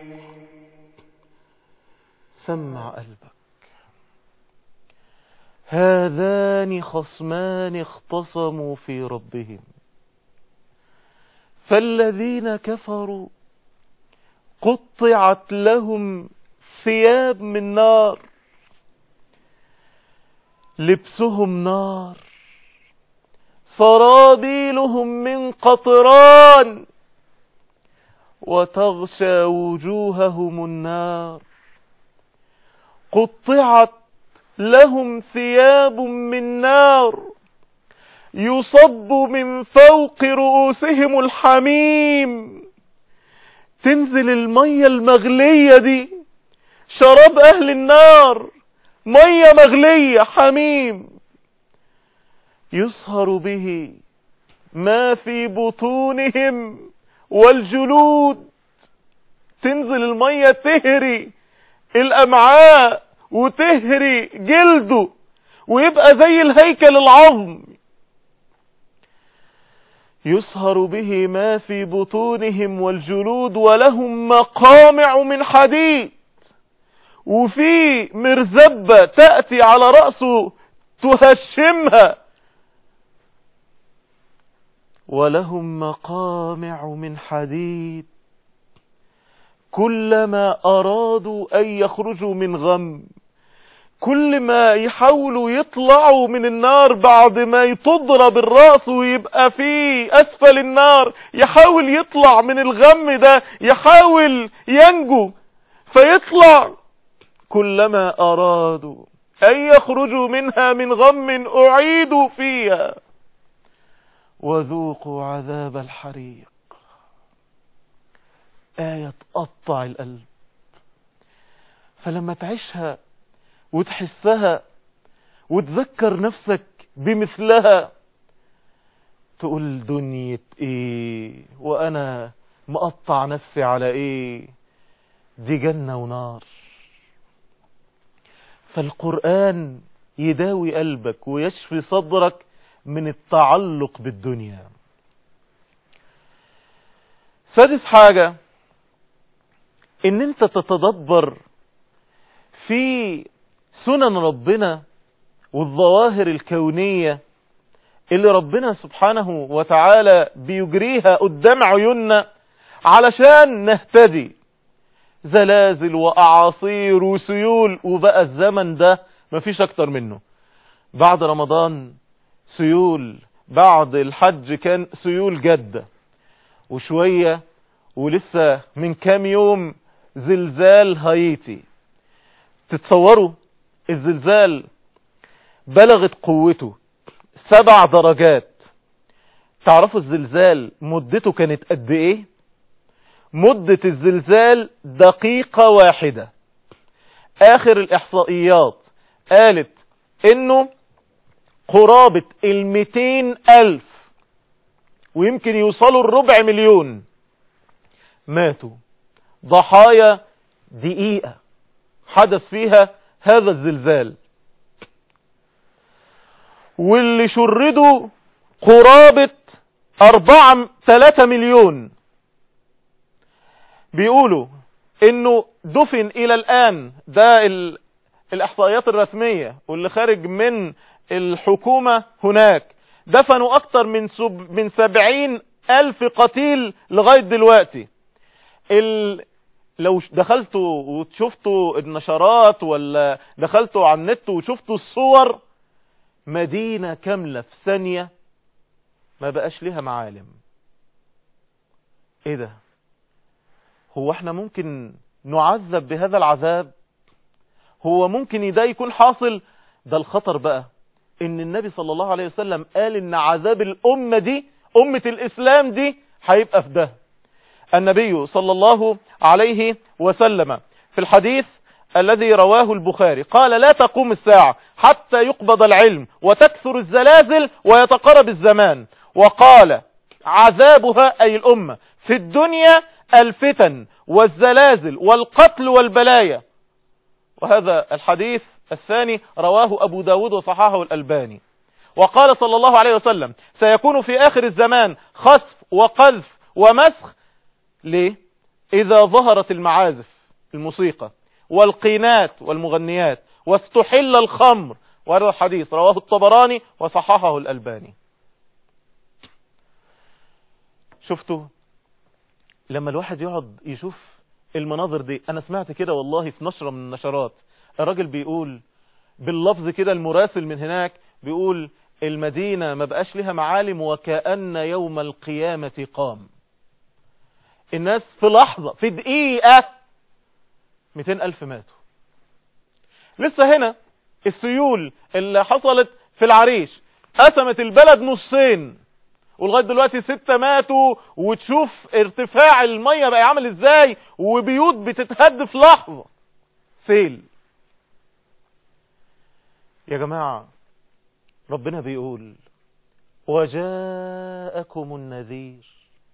سمع قلبك هذان خصمان اختصموا في ربهم فالذين كفروا قطعت لهم ثياب من نار لبسهم نار سرابيلهم من قطران وتغشى وجوههم النار قطعت لهم ثياب من نار يصب من فوق رؤوسهم الحميم تنزل المية المغلية دي شراب اهل النار مية مغلية حميم يصهر به ما في بطونهم والجلود تنزل المية تهري الامعاء وتهري جلده ويبقى زي الهيكل العظم يصهر به ما في بطونهم والجلود ولهم مقامع من حديد وفي مرزبة تأتي على رأسه تهشمها ولهم مقامع من حديد كلما أرادوا أن يخرجوا من غم كل ما يحاولوا يطلعوا من النار بعد ما تضرب الرأس ويبقى في أسفل النار يحاول يطلع من الغم ده يحاول ينجو فيطلع كلما أرادوا أن يخرجوا منها من غم أعيدوا فيها وذوقوا عذاب الحريق آية تقطع القلب فلما تعيشها وتحسها وتذكر نفسك بمثلها تقول دنيا ايه وانا مقطع نفسي على ايه دي جنة ونار فالقرآن يداوي قلبك ويشفي صدرك من التعلق بالدنيا سادس حاجة ان انت تتدبر في سنن ربنا والظواهر الكونية اللي ربنا سبحانه وتعالى بيجريها قدام عيوننا علشان نهتدي زلازل واعاصير وسيول وبقى الزمن ده مفيش اكتر منه بعد رمضان سيول بعد الحج كان سيول جدة وشوية ولسه من كام يوم زلزال هايتي تتصوروا الزلزال بلغت قوته سبع درجات تعرفوا الزلزال مدته كانت قد ايه مدة الزلزال دقيقة واحدة اخر الاحصائيات قالت انه قرابة المتين الف ويمكن يوصلوا الربع مليون ماتوا ضحايا دقيقة حدث فيها هذا الزلزال واللي شردوا قرابة أربعة ثلاثة مليون بيقولوا انه دفن الى الان ده ال... الاحصائيات الرسمية واللي خارج من الحكومة هناك دفنوا اكتر من سب... من سبعين الف قتيل لغاية دلوقتي ال... لو دخلتوا وشفتوا النشرات ولا دخلتوا على النت وشفتوا الصور مدينة كاملة في ثانية ما بقاش ليها معالم ايه ده هو احنا ممكن نعذب بهذا العذاب هو ممكن ده يكون حاصل ده الخطر بقى ان النبي صلى الله عليه وسلم قال ان عذاب الامة دي امة الاسلام دي هيبقى في ده النبي صلى الله عليه وسلم في الحديث الذي رواه البخاري قال لا تقوم الساعة حتى يقبض العلم وتكثر الزلازل ويتقرب الزمان وقال عذابها أي الأمة في الدنيا الفتن والزلازل والقتل والبلايا وهذا الحديث الثاني رواه أبو داود وصححه الألباني وقال صلى الله عليه وسلم سيكون في آخر الزمان خسف وقذف ومسخ ليه إذا ظهرت المعازف الموسيقى والقينات والمغنيات واستحل الخمر وهذا الحديث رواه الطبراني وصححه الألباني شفتوا لما الواحد يقعد يشوف المناظر دي انا سمعت كده والله في نشرة من النشرات الراجل بيقول باللفظ كده المراسل من هناك بيقول المدينة ما بقاش لها معالم وكأن يوم القيامة قام الناس في لحظة في دقيقة 200 ألف ماتوا لسه هنا السيول اللي حصلت في العريش قسمت البلد نصين ولغايه دلوقتي ستة ماتوا وتشوف ارتفاع المية بقى عامل ازاي وبيوت بتتهد في لحظة سيل يا جماعة ربنا بيقول وجاءكم النذير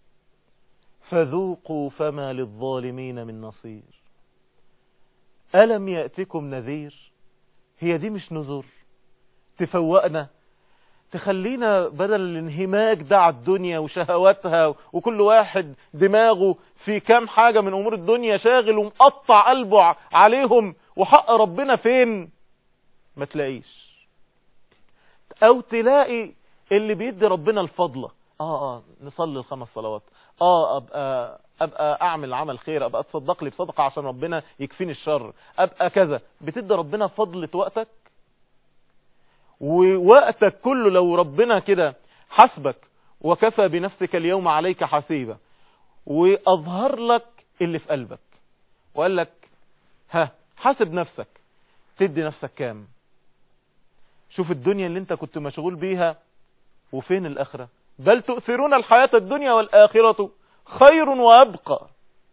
فذوقوا فما للظالمين من نصير ألم يأتكم نذير هي دي مش نذر تفوقنا تخلينا بدل الانهماك ده على الدنيا وشهواتها وكل واحد دماغه في كام حاجة من امور الدنيا شاغل ومقطع قلبه عليهم وحق ربنا فين ما تلاقيش او تلاقي اللي بيدي ربنا الفضلة اه اه نصلي الخمس صلوات اه ابقى ابقى اعمل عمل خير ابقى اتصدق لي بصدقة عشان ربنا يكفيني الشر ابقى كذا بتدي ربنا فضلة وقتك ووقتك كله لو ربنا كده حسبك وكفى بنفسك اليوم عليك حسيبا واظهر لك اللي في قلبك وقال لك ها حاسب نفسك تدي نفسك كام شوف الدنيا اللي انت كنت مشغول بيها وفين الاخرة بل تؤثرون الحياة الدنيا والآخرة خير وأبقى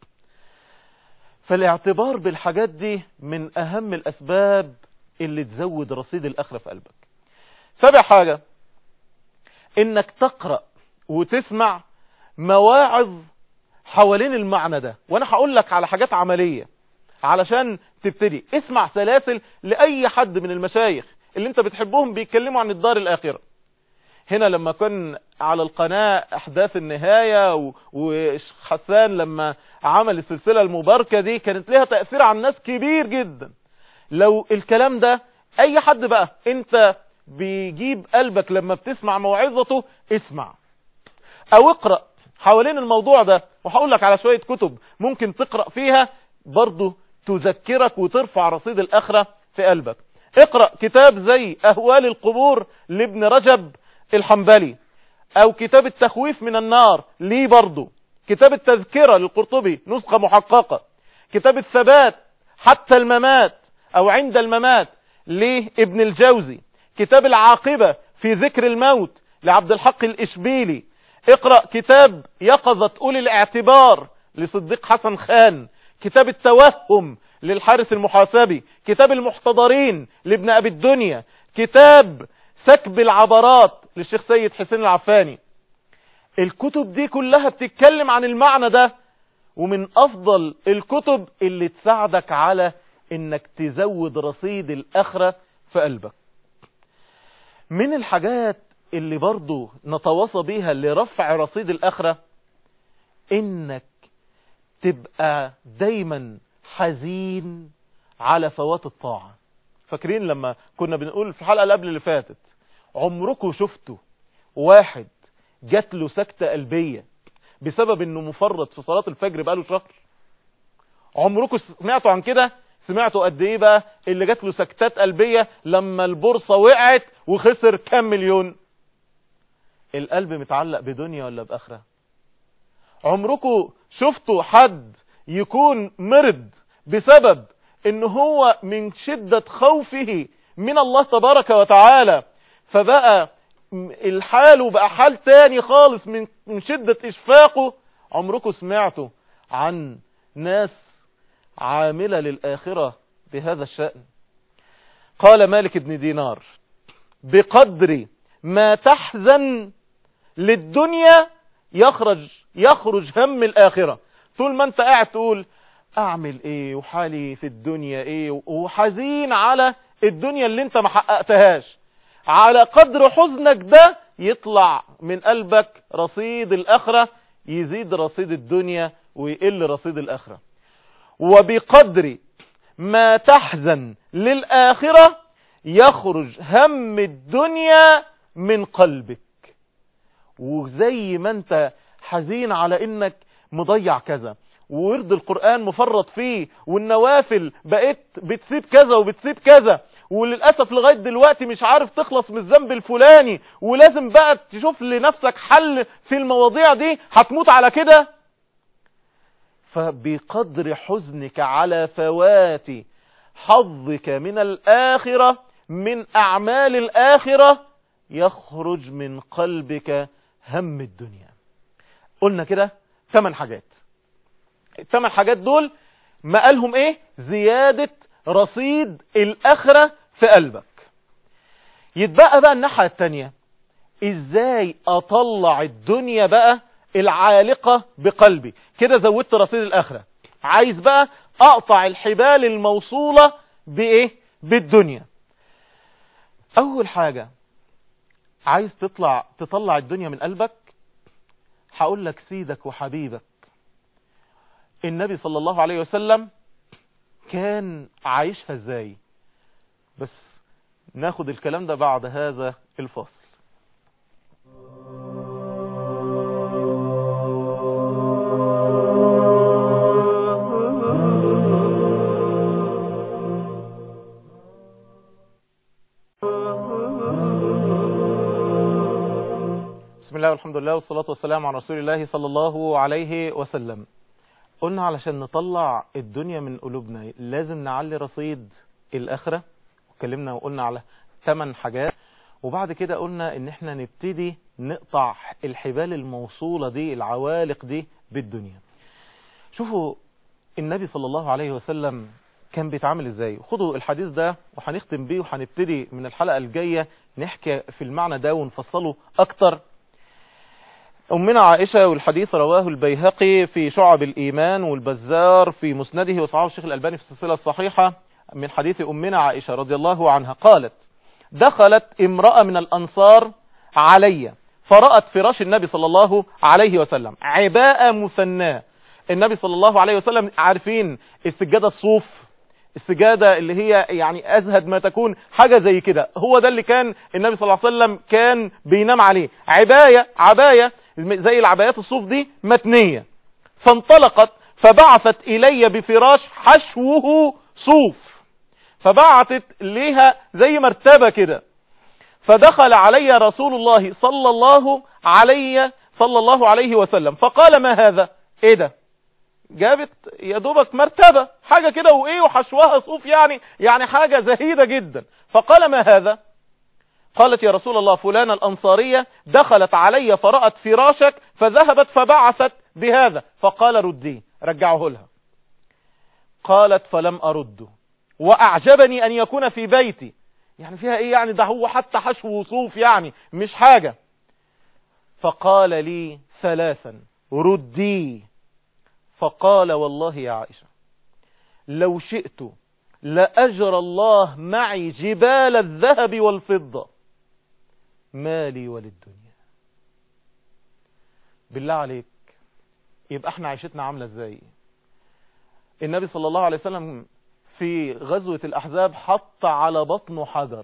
فالاعتبار بالحاجات دي من أهم الأسباب اللي تزود رصيد الآخرة في قلبك سابع حاجة انك تقرأ وتسمع مواعظ حوالين المعنى ده وانا هقول لك على حاجات عملية علشان تبتدي اسمع سلاسل لأي حد من المشايخ اللي انت بتحبهم بيتكلموا عن الدار الآخرة هنا لما كان على القناة احداث النهاية وحسان لما عمل السلسلة المباركة دي كانت لها تأثير على الناس كبير جدا لو الكلام ده اي حد بقى انت بيجيب قلبك لما بتسمع موعظته اسمع او اقرأ حوالين الموضوع ده وهقول لك على شوية كتب ممكن تقرأ فيها برضو تذكرك وترفع رصيد الآخرة في قلبك اقرأ كتاب زي أهوال القبور لابن رجب الحنبلي أو كتاب التخويف من النار ليه برضو كتاب التذكرة للقرطبي نسخة محققة كتاب الثبات حتى الممات أو عند الممات لابن الجوزي كتاب العاقبة في ذكر الموت لعبد الحق الإشبيلي اقرأ كتاب يقظة أولي الاعتبار لصديق حسن خان كتاب التوهم للحارس المحاسبي كتاب المحتضرين لابن أبي الدنيا كتاب سكب العبرات للشيخ سيد حسين العفاني الكتب دي كلها بتتكلم عن المعنى ده ومن أفضل الكتب اللي تساعدك على انك تزود رصيد الآخرة في قلبك من الحاجات اللي برضو نتواصى بيها لرفع رصيد الآخرة انك تبقى دايما حزين على فوات الطاعة فاكرين لما كنا بنقول في الحلقة اللي قبل اللي فاتت عمركم شفتوا واحد جات له سكتة قلبية بسبب انه مفرط في صلاة الفجر بقاله شهر عمركم سمعتوا عن كده سمعتوا قد ايه بقى اللي جات له سكتات قلبية لما البورصة وقعت وخسر كام مليون القلب متعلق بدنيا ولا باخره عمركم شفتوا حد يكون مرض بسبب ان هو من شدة خوفه من الله تبارك وتعالى فبقى الحال بقى حال تاني خالص من من شدة اشفاقه عمركم سمعتوا عن ناس عاملة للآخرة بهذا الشأن قال مالك بن دينار بقدر ما تحزن للدنيا يخرج يخرج هم الآخرة طول ما انت قاعد تقول اعمل ايه وحالي في الدنيا ايه وحزين على الدنيا اللي انت ما حققتهاش على قدر حزنك ده يطلع من قلبك رصيد الآخرة يزيد رصيد الدنيا ويقل رصيد الآخرة وبقدر ما تحزن للآخرة يخرج هم الدنيا من قلبك وزي ما انت حزين على انك مضيع كذا وورد القرآن مفرط فيه والنوافل بقيت بتسيب كذا وبتسيب كذا وللأسف لغاية دلوقتي مش عارف تخلص من الذنب الفلاني ولازم بقى تشوف لنفسك حل في المواضيع دي هتموت على كده فبقدر حزنك على فوات حظك من الآخرة من أعمال الآخرة يخرج من قلبك هم الدنيا قلنا كده ثمان حاجات الثمان حاجات دول ما قالهم ايه زيادة رصيد الآخرة في قلبك يتبقى بقى الناحية التانية ازاي اطلع الدنيا بقى العالقة بقلبي كده زودت رصيد الآخرة عايز بقى اقطع الحبال الموصولة بايه بالدنيا اول حاجة عايز تطلع تطلع الدنيا من قلبك هقول لك سيدك وحبيبك النبي صلى الله عليه وسلم كان عايشها ازاي بس ناخد الكلام ده بعد هذا الفاصل بسم الله والحمد لله والصلاة والسلام على رسول الله صلى الله عليه وسلم قلنا علشان نطلع الدنيا من قلوبنا لازم نعلي رصيد الآخرة اتكلمنا وقلنا على ثمان حاجات وبعد كده قلنا ان احنا نبتدي نقطع الحبال الموصولة دي العوالق دي بالدنيا شوفوا النبي صلى الله عليه وسلم كان بيتعامل ازاي خدوا الحديث ده وهنختم بيه وهنبتدي من الحلقة الجاية نحكي في المعنى ده ونفصله اكتر أمنا عائشة والحديث رواه البيهقي في شعب الإيمان والبزار في مسنده وصحابه الشيخ الألباني في السلسلة الصحيحة من حديث أمنا عائشة رضي الله عنها قالت دخلت امرأة من الأنصار علي فرأت فراش النبي صلى الله عليه وسلم عباءة مثناه النبي صلى الله عليه وسلم عارفين السجادة الصوف السجادة اللي هي يعني أزهد ما تكون حاجة زي كده هو ده اللي كان النبي صلى الله عليه وسلم كان بينام عليه عباية عباية زي العبايات الصوف دي متنية فانطلقت فبعثت إلي بفراش حشوه صوف فبعثت ليها زي مرتبة كده فدخل علي رسول الله صلى الله عليه صلى الله عليه وسلم فقال ما هذا ايه ده جابت يا دوبك مرتبة حاجة كده وايه وحشوها صوف يعني يعني حاجة زهيدة جدا فقال ما هذا قالت يا رسول الله فلانة الأنصارية دخلت علي فرأت فراشك فذهبت فبعثت بهذا فقال رديه رجعه لها قالت فلم أرده وأعجبني أن يكون في بيتي يعني فيها إيه يعني ده هو حتى حشو وصوف يعني مش حاجة فقال لي ثلاثا ردي فقال والله يا عائشة لو شئت لأجر الله معي جبال الذهب والفضة مالي وللدنيا بالله عليك يبقى احنا عيشتنا عاملة ازاي النبي صلى الله عليه وسلم في غزوة الأحزاب حط على بطنه حجر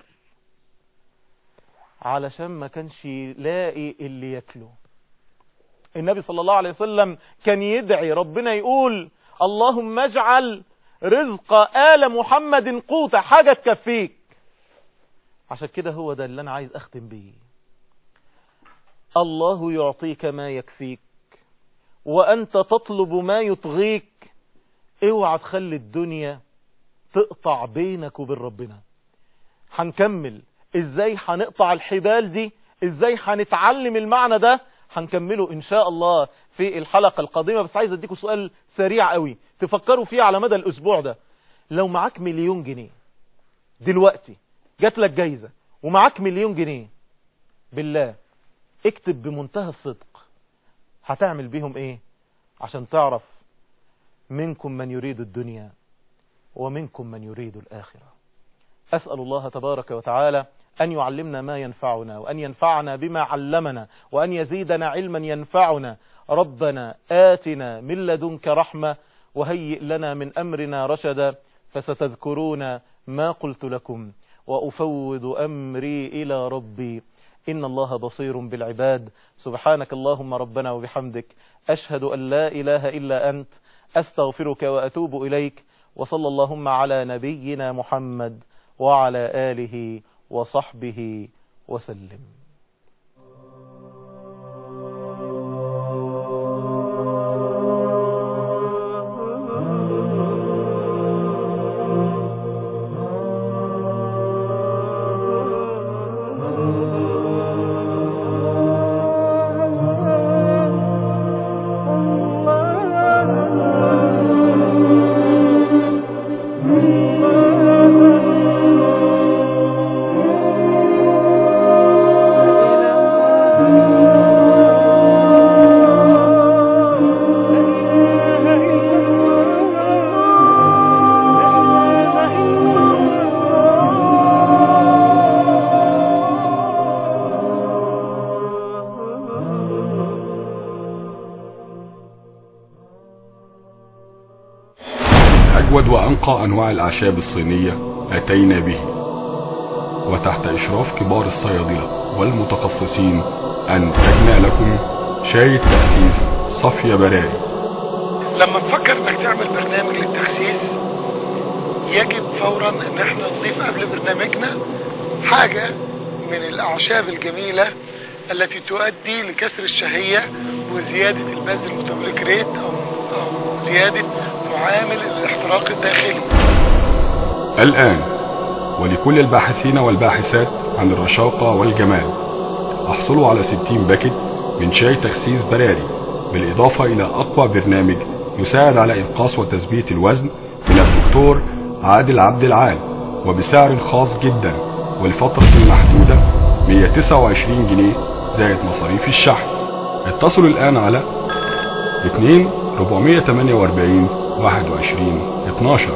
علشان ما كانش يلاقي اللي ياكله النبي صلى الله عليه وسلم كان يدعي ربنا يقول اللهم اجعل رزق آل محمد قوت حاجة تكفيك عشان كده هو ده اللي أنا عايز أختم بيه الله يعطيك ما يكفيك وأنت تطلب ما يطغيك اوعى تخلي الدنيا تقطع بينك وبين ربنا هنكمل ازاي هنقطع الحبال دي ازاي هنتعلم المعنى ده هنكمله ان شاء الله في الحلقة القادمة بس عايز اديكم سؤال سريع قوي تفكروا فيه على مدى الاسبوع ده لو معاك مليون جنيه دلوقتي جات لك جايزة ومعاك مليون جنيه بالله اكتب بمنتهى الصدق هتعمل بيهم ايه عشان تعرف منكم من يريد الدنيا ومنكم من يريد الآخرة أسأل الله تبارك وتعالى أن يعلمنا ما ينفعنا وأن ينفعنا بما علمنا وأن يزيدنا علما ينفعنا ربنا آتنا من لدنك رحمة وهيئ لنا من أمرنا رشدا فستذكرون ما قلت لكم وأفوض أمري إلى ربي إن الله بصير بالعباد سبحانك اللهم ربنا وبحمدك أشهد أن لا إله إلا أنت أستغفرك وأتوب إليك وصلى اللهم على نبينا محمد وعلى آله وصحبه وسلم أجود وأنقى أنواع الأعشاب الصينية أتينا به وتحت إشراف كبار الصيادلة والمتخصصين أنتجنا لكم شاي تأسيس صفية براري لما تفكر انك تعمل برنامج للتخسيس يجب فورا ان احنا نضيف قبل برنامجنا حاجة من الاعشاب الجميلة التي تؤدي لكسر الشهية وزيادة الباز الميتابوليك ريت او او زيادة معامل الاحتراق الداخلي الآن ولكل الباحثين والباحثات عن الرشاقة والجمال احصلوا على 60 باكت من شاي تخسيس براري بالإضافة إلى أقوى برنامج يساعد على إنقاص وتثبيت الوزن من الدكتور عادل عبد العال وبسعر خاص جدا والفترة المحدودة 129 جنيه زائد مصاريف الشحن اتصلوا الآن على 2 448 21 12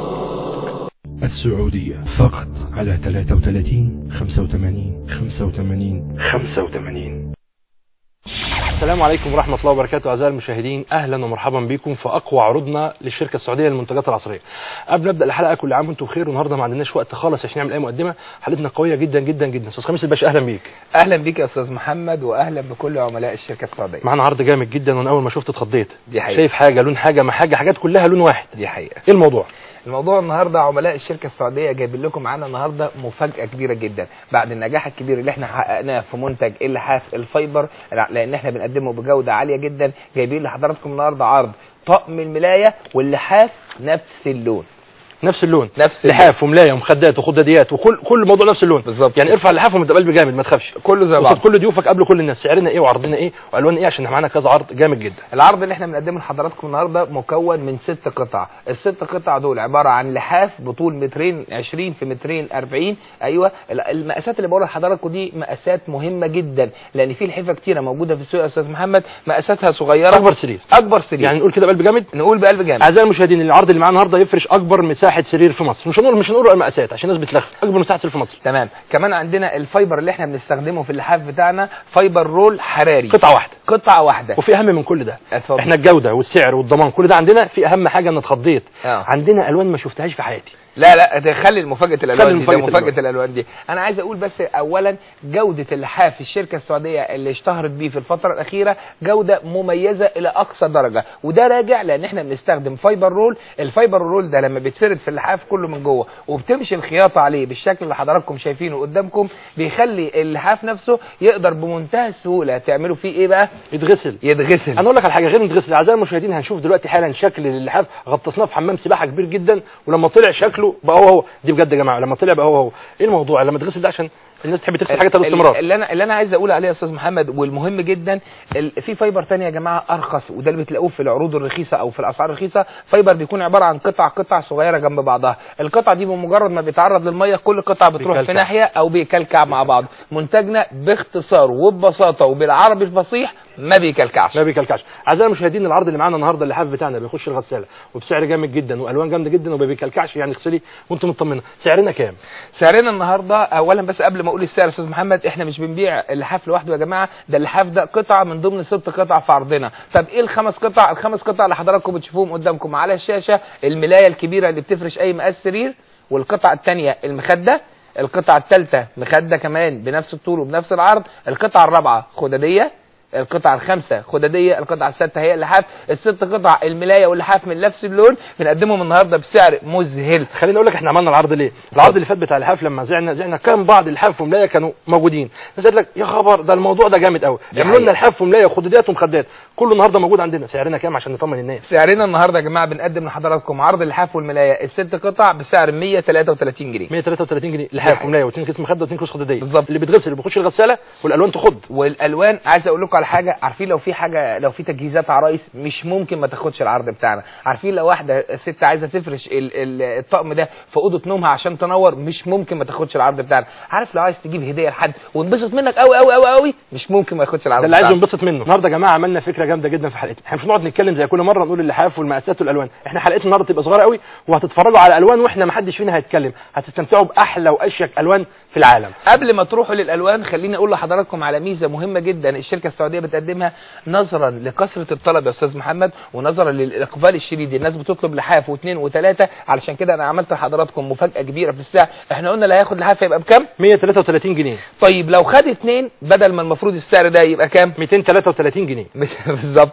السعودية فقط على 33 85 85 85 السلام عليكم ورحمة الله وبركاته أعزائي المشاهدين أهلا ومرحبا بكم في أقوى عروضنا للشركة السعودية للمنتجات العصرية قبل ما نبدأ الحلقة كل عام وأنتم بخير والنهاردة ما عندناش وقت خالص عشان نعمل أي مقدمة حلقتنا قوية جدا جدا جدا أستاذ خميس الباشا أهلا بيك اهلا بيك يا استاذ محمد واهلا بكل عملاء الشركه السعوديه معانا عرض جامد جدا وأنا أول ما شفته اتخضيت دي حقيقة. شايف حاجة لون حاجة ما حاجة حاجات كلها لون واحد دي حقيقه إيه الموضوع؟ الموضوع النهارده عملاء الشركه السعوديه جايبين لكم معانا النهارده مفاجاه كبيره جدا بعد النجاح الكبير اللي احنا حققناه في منتج اللحاف الفايبر لان احنا بنقدمه بجوده عاليه جدا جايبين لحضراتكم النهارده عرض طقم الملايه واللحاف نفس اللون نفس اللون نفس اللون. لحاف وملايه ومخدات وخداديات وكل كل موضوع نفس اللون بالظبط. يعني ارفع اللحاف وانت بقلب جامد ما تخافش كله زي وخد بعض كل ضيوفك قبل كل الناس سعرنا ايه وعرضنا ايه والوان ايه عشان معانا كذا عرض جامد جدا العرض اللي احنا بنقدمه لحضراتكم النهارده مكون من ست قطع الست قطع دول عباره عن لحاف بطول مترين 20 في مترين 40 ايوه ال- المقاسات اللي بقولها لحضراتكم دي مقاسات مهمه جدا لان في لحيفه كتيره موجوده في السوق يا استاذ محمد مقاساتها صغيره اكبر سرير اكبر سرير يعني نقول كده بقلب جامد نقول بقلب جامد اعزائي المشاهدين العرض اللي معانا النهارده يفرش اكبر مساحه سرير في مصر مش هنقول مش هنقول المقاسات عشان الناس بتلخ اكبر مساحه سرير في مصر تمام كمان عندنا الفايبر اللي احنا بنستخدمه في اللحاف بتاعنا فايبر رول حراري قطعه واحده قطعه واحده وفي اهم من كل ده اتفضل. احنا الجوده والسعر والضمان كل ده عندنا في اهم حاجه ان اتخضيت آه. عندنا الوان ما شفتهاش في حياتي لا لا ده خلي المفاجاه الالوان دي ده مفاجأة مفاجاه الألوان. الالوان دي انا عايز اقول بس اولا جوده اللحاف في الشركه السعوديه اللي اشتهرت بيه في الفتره الاخيره جوده مميزه الى اقصى درجه وده راجع لان احنا بنستخدم فايبر رول الفايبر رول ده لما بيتفرد في اللحاف كله من جوه وبتمشي الخياطه عليه بالشكل اللي حضراتكم شايفينه قدامكم بيخلي اللحاف نفسه يقدر بمنتهى السهوله تعملوا فيه ايه بقى يتغسل يتغسل انا اقول لك على حاجه غير يتغسل اعزائي المشاهدين هنشوف دلوقتي حالا شكل اللحاف غطسناه في حمام سباحه كبير جدا ولما طلع شكله بقى هو هو دي بجد يا جماعه لما طلع بقى هو هو ايه الموضوع لما تغسل ده عشان الناس تحب تغسل حاجاتها باستمرار اللي انا اللي انا عايز اقول عليه يا استاذ محمد والمهم جدا ال- في فايبر تاني يا جماعه ارخص وده اللي بتلاقوه في العروض الرخيصه او في الاسعار الرخيصه فايبر بيكون عباره عن قطع قطع صغيره جنب بعضها القطع دي بمجرد ما بيتعرض للميه كل قطعه بتروح في بيكلكع. ناحيه او بيكلكع مع بعض منتجنا باختصار وببساطه وبالعربي الفصيح ما بيكلكعش ما بيكلكعش اعزائي المشاهدين العرض اللي معانا النهارده اللحاف بتاعنا بيخش الغساله وبسعر جامد جدا والوان جامده جدا وما بيكلكعش يعني اغسلي وانت مطمنه سعرنا كام سعرنا النهارده اولا بس قبل ما اقول السعر يا استاذ محمد احنا مش بنبيع اللحاف لوحده يا جماعه ده اللحاف ده قطعه من ضمن ست قطع في عرضنا طب ايه الخمس قطع الخمس قطع اللي حضراتكم بتشوفوهم قدامكم على الشاشه الملايه الكبيره اللي بتفرش اي مقاس سرير والقطعه الثانيه المخده القطعه الثالثه مخده كمان بنفس الطول وبنفس العرض القطعه الرابعه خداديه القطعة الخامسة خدادية القطعة السادسة هي اللحاف الست قطع الملاية واللحاف من نفس اللون بنقدمهم النهاردة بسعر مذهل خليني اقول لك احنا عملنا العرض ليه العرض اللي فات بتاع اللحاف لما زعنا زعنا كان بعض اللحاف وملايه كانوا موجودين الناس قالت لك يا خبر ده الموضوع ده جامد قوي دي يعملوا لنا حقيقة. لحاف وملايه وخداديات ومخدات كله النهارده موجود عندنا سعرنا كام عشان نطمن الناس سعرنا النهارده يا جماعه بنقدم لحضراتكم عرض اللحاف والملايه الست قطع بسعر 133 جنيه 133 جنيه دي لحاف حقيقة. وملايه واثنين كيس مخده واثنين كيس خداديه بالظبط. اللي بيتغسل اللي بيخش الغساله والالوان تخض والالوان عايز اقول لكم على حاجه عارفين لو في حاجه لو في تجهيزات عرايس مش ممكن ما تاخدش العرض بتاعنا عارفين لو واحده ست عايزه تفرش ال ال الطقم ده في اوضه نومها عشان تنور مش ممكن ما تاخدش العرض بتاعنا عارف لو عايز تجيب هديه لحد وانبسط منك قوي قوي قوي قوي مش ممكن ما ياخدش العرض ده اللي عايز بتاعنا. ينبسط منه النهارده يا جماعه عملنا فكره جامده جدا في حلقتنا احنا مش هنقعد نتكلم زي كل مره نقول اللحاف والمقاسات والالوان احنا حلقتنا النهارده تبقى صغيره قوي وهتتفرجوا على الوان واحنا ما حدش فينا هيتكلم هتستمتعوا باحلى واشيك الوان في العالم قبل ما تروحوا للالوان خليني اقول لحضراتكم على ميزه مهمه جدا الشركه السعوديه بتقدمها نظرا لكثره الطلب يا استاذ محمد ونظرا للاقبال الشديد الناس بتطلب لحاف واثنين وثلاثه علشان كده انا عملت لحضراتكم مفاجاه كبيره في السعر احنا قلنا اللي هياخد لحاف هيبقى بكام 133 جنيه طيب لو خد اثنين بدل ما المفروض السعر ده يبقى كام 233 جنيه مش بالظبط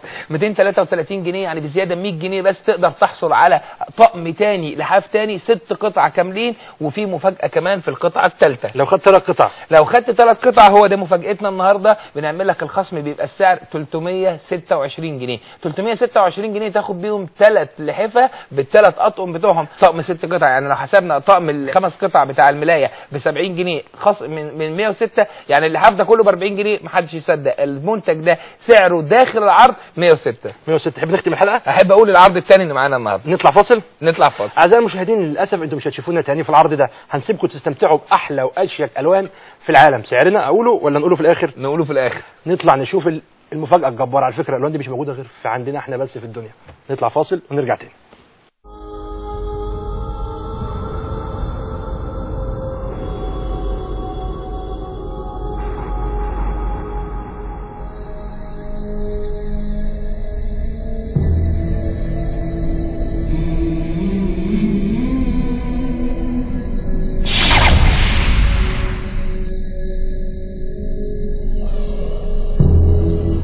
233 جنيه يعني بزياده 100 جنيه بس تقدر تحصل على طقم تاني لحاف تاني ست قطع كاملين وفي مفاجاه كمان في القطعه الثالثه لو خدت ثلاث قطع لو خدت ثلاث قطع هو ده مفاجاتنا النهارده بنعمل لك الخصم بيبقى السعر 326 جنيه 326 جنيه تاخد بيهم ثلاث لحفه بالثلاث اطقم بتوعهم طقم ست قطع يعني لو حسبنا طقم الخمس قطع بتاع الملايه ب 70 جنيه خصم من من 106 يعني اللحاف ده كله ب 40 جنيه محدش يصدق المنتج ده سعره داخل العرض 106 106 تحب نختم الحلقه احب اقول العرض الثاني اللي معانا النهارده نطلع فاصل نطلع فاضي اعزائي المشاهدين للاسف انتم مش هتشوفونا تاني في العرض ده هنسيبكم تستمتعوا باحلى واشيك الوان في العالم سعرنا اقوله ولا نقوله في الاخر نقوله في الاخر نطلع نشوف ال- المفاجاه الجباره على فكره الالوان دي مش موجوده غير في عندنا احنا بس في الدنيا نطلع فاصل ونرجع تاني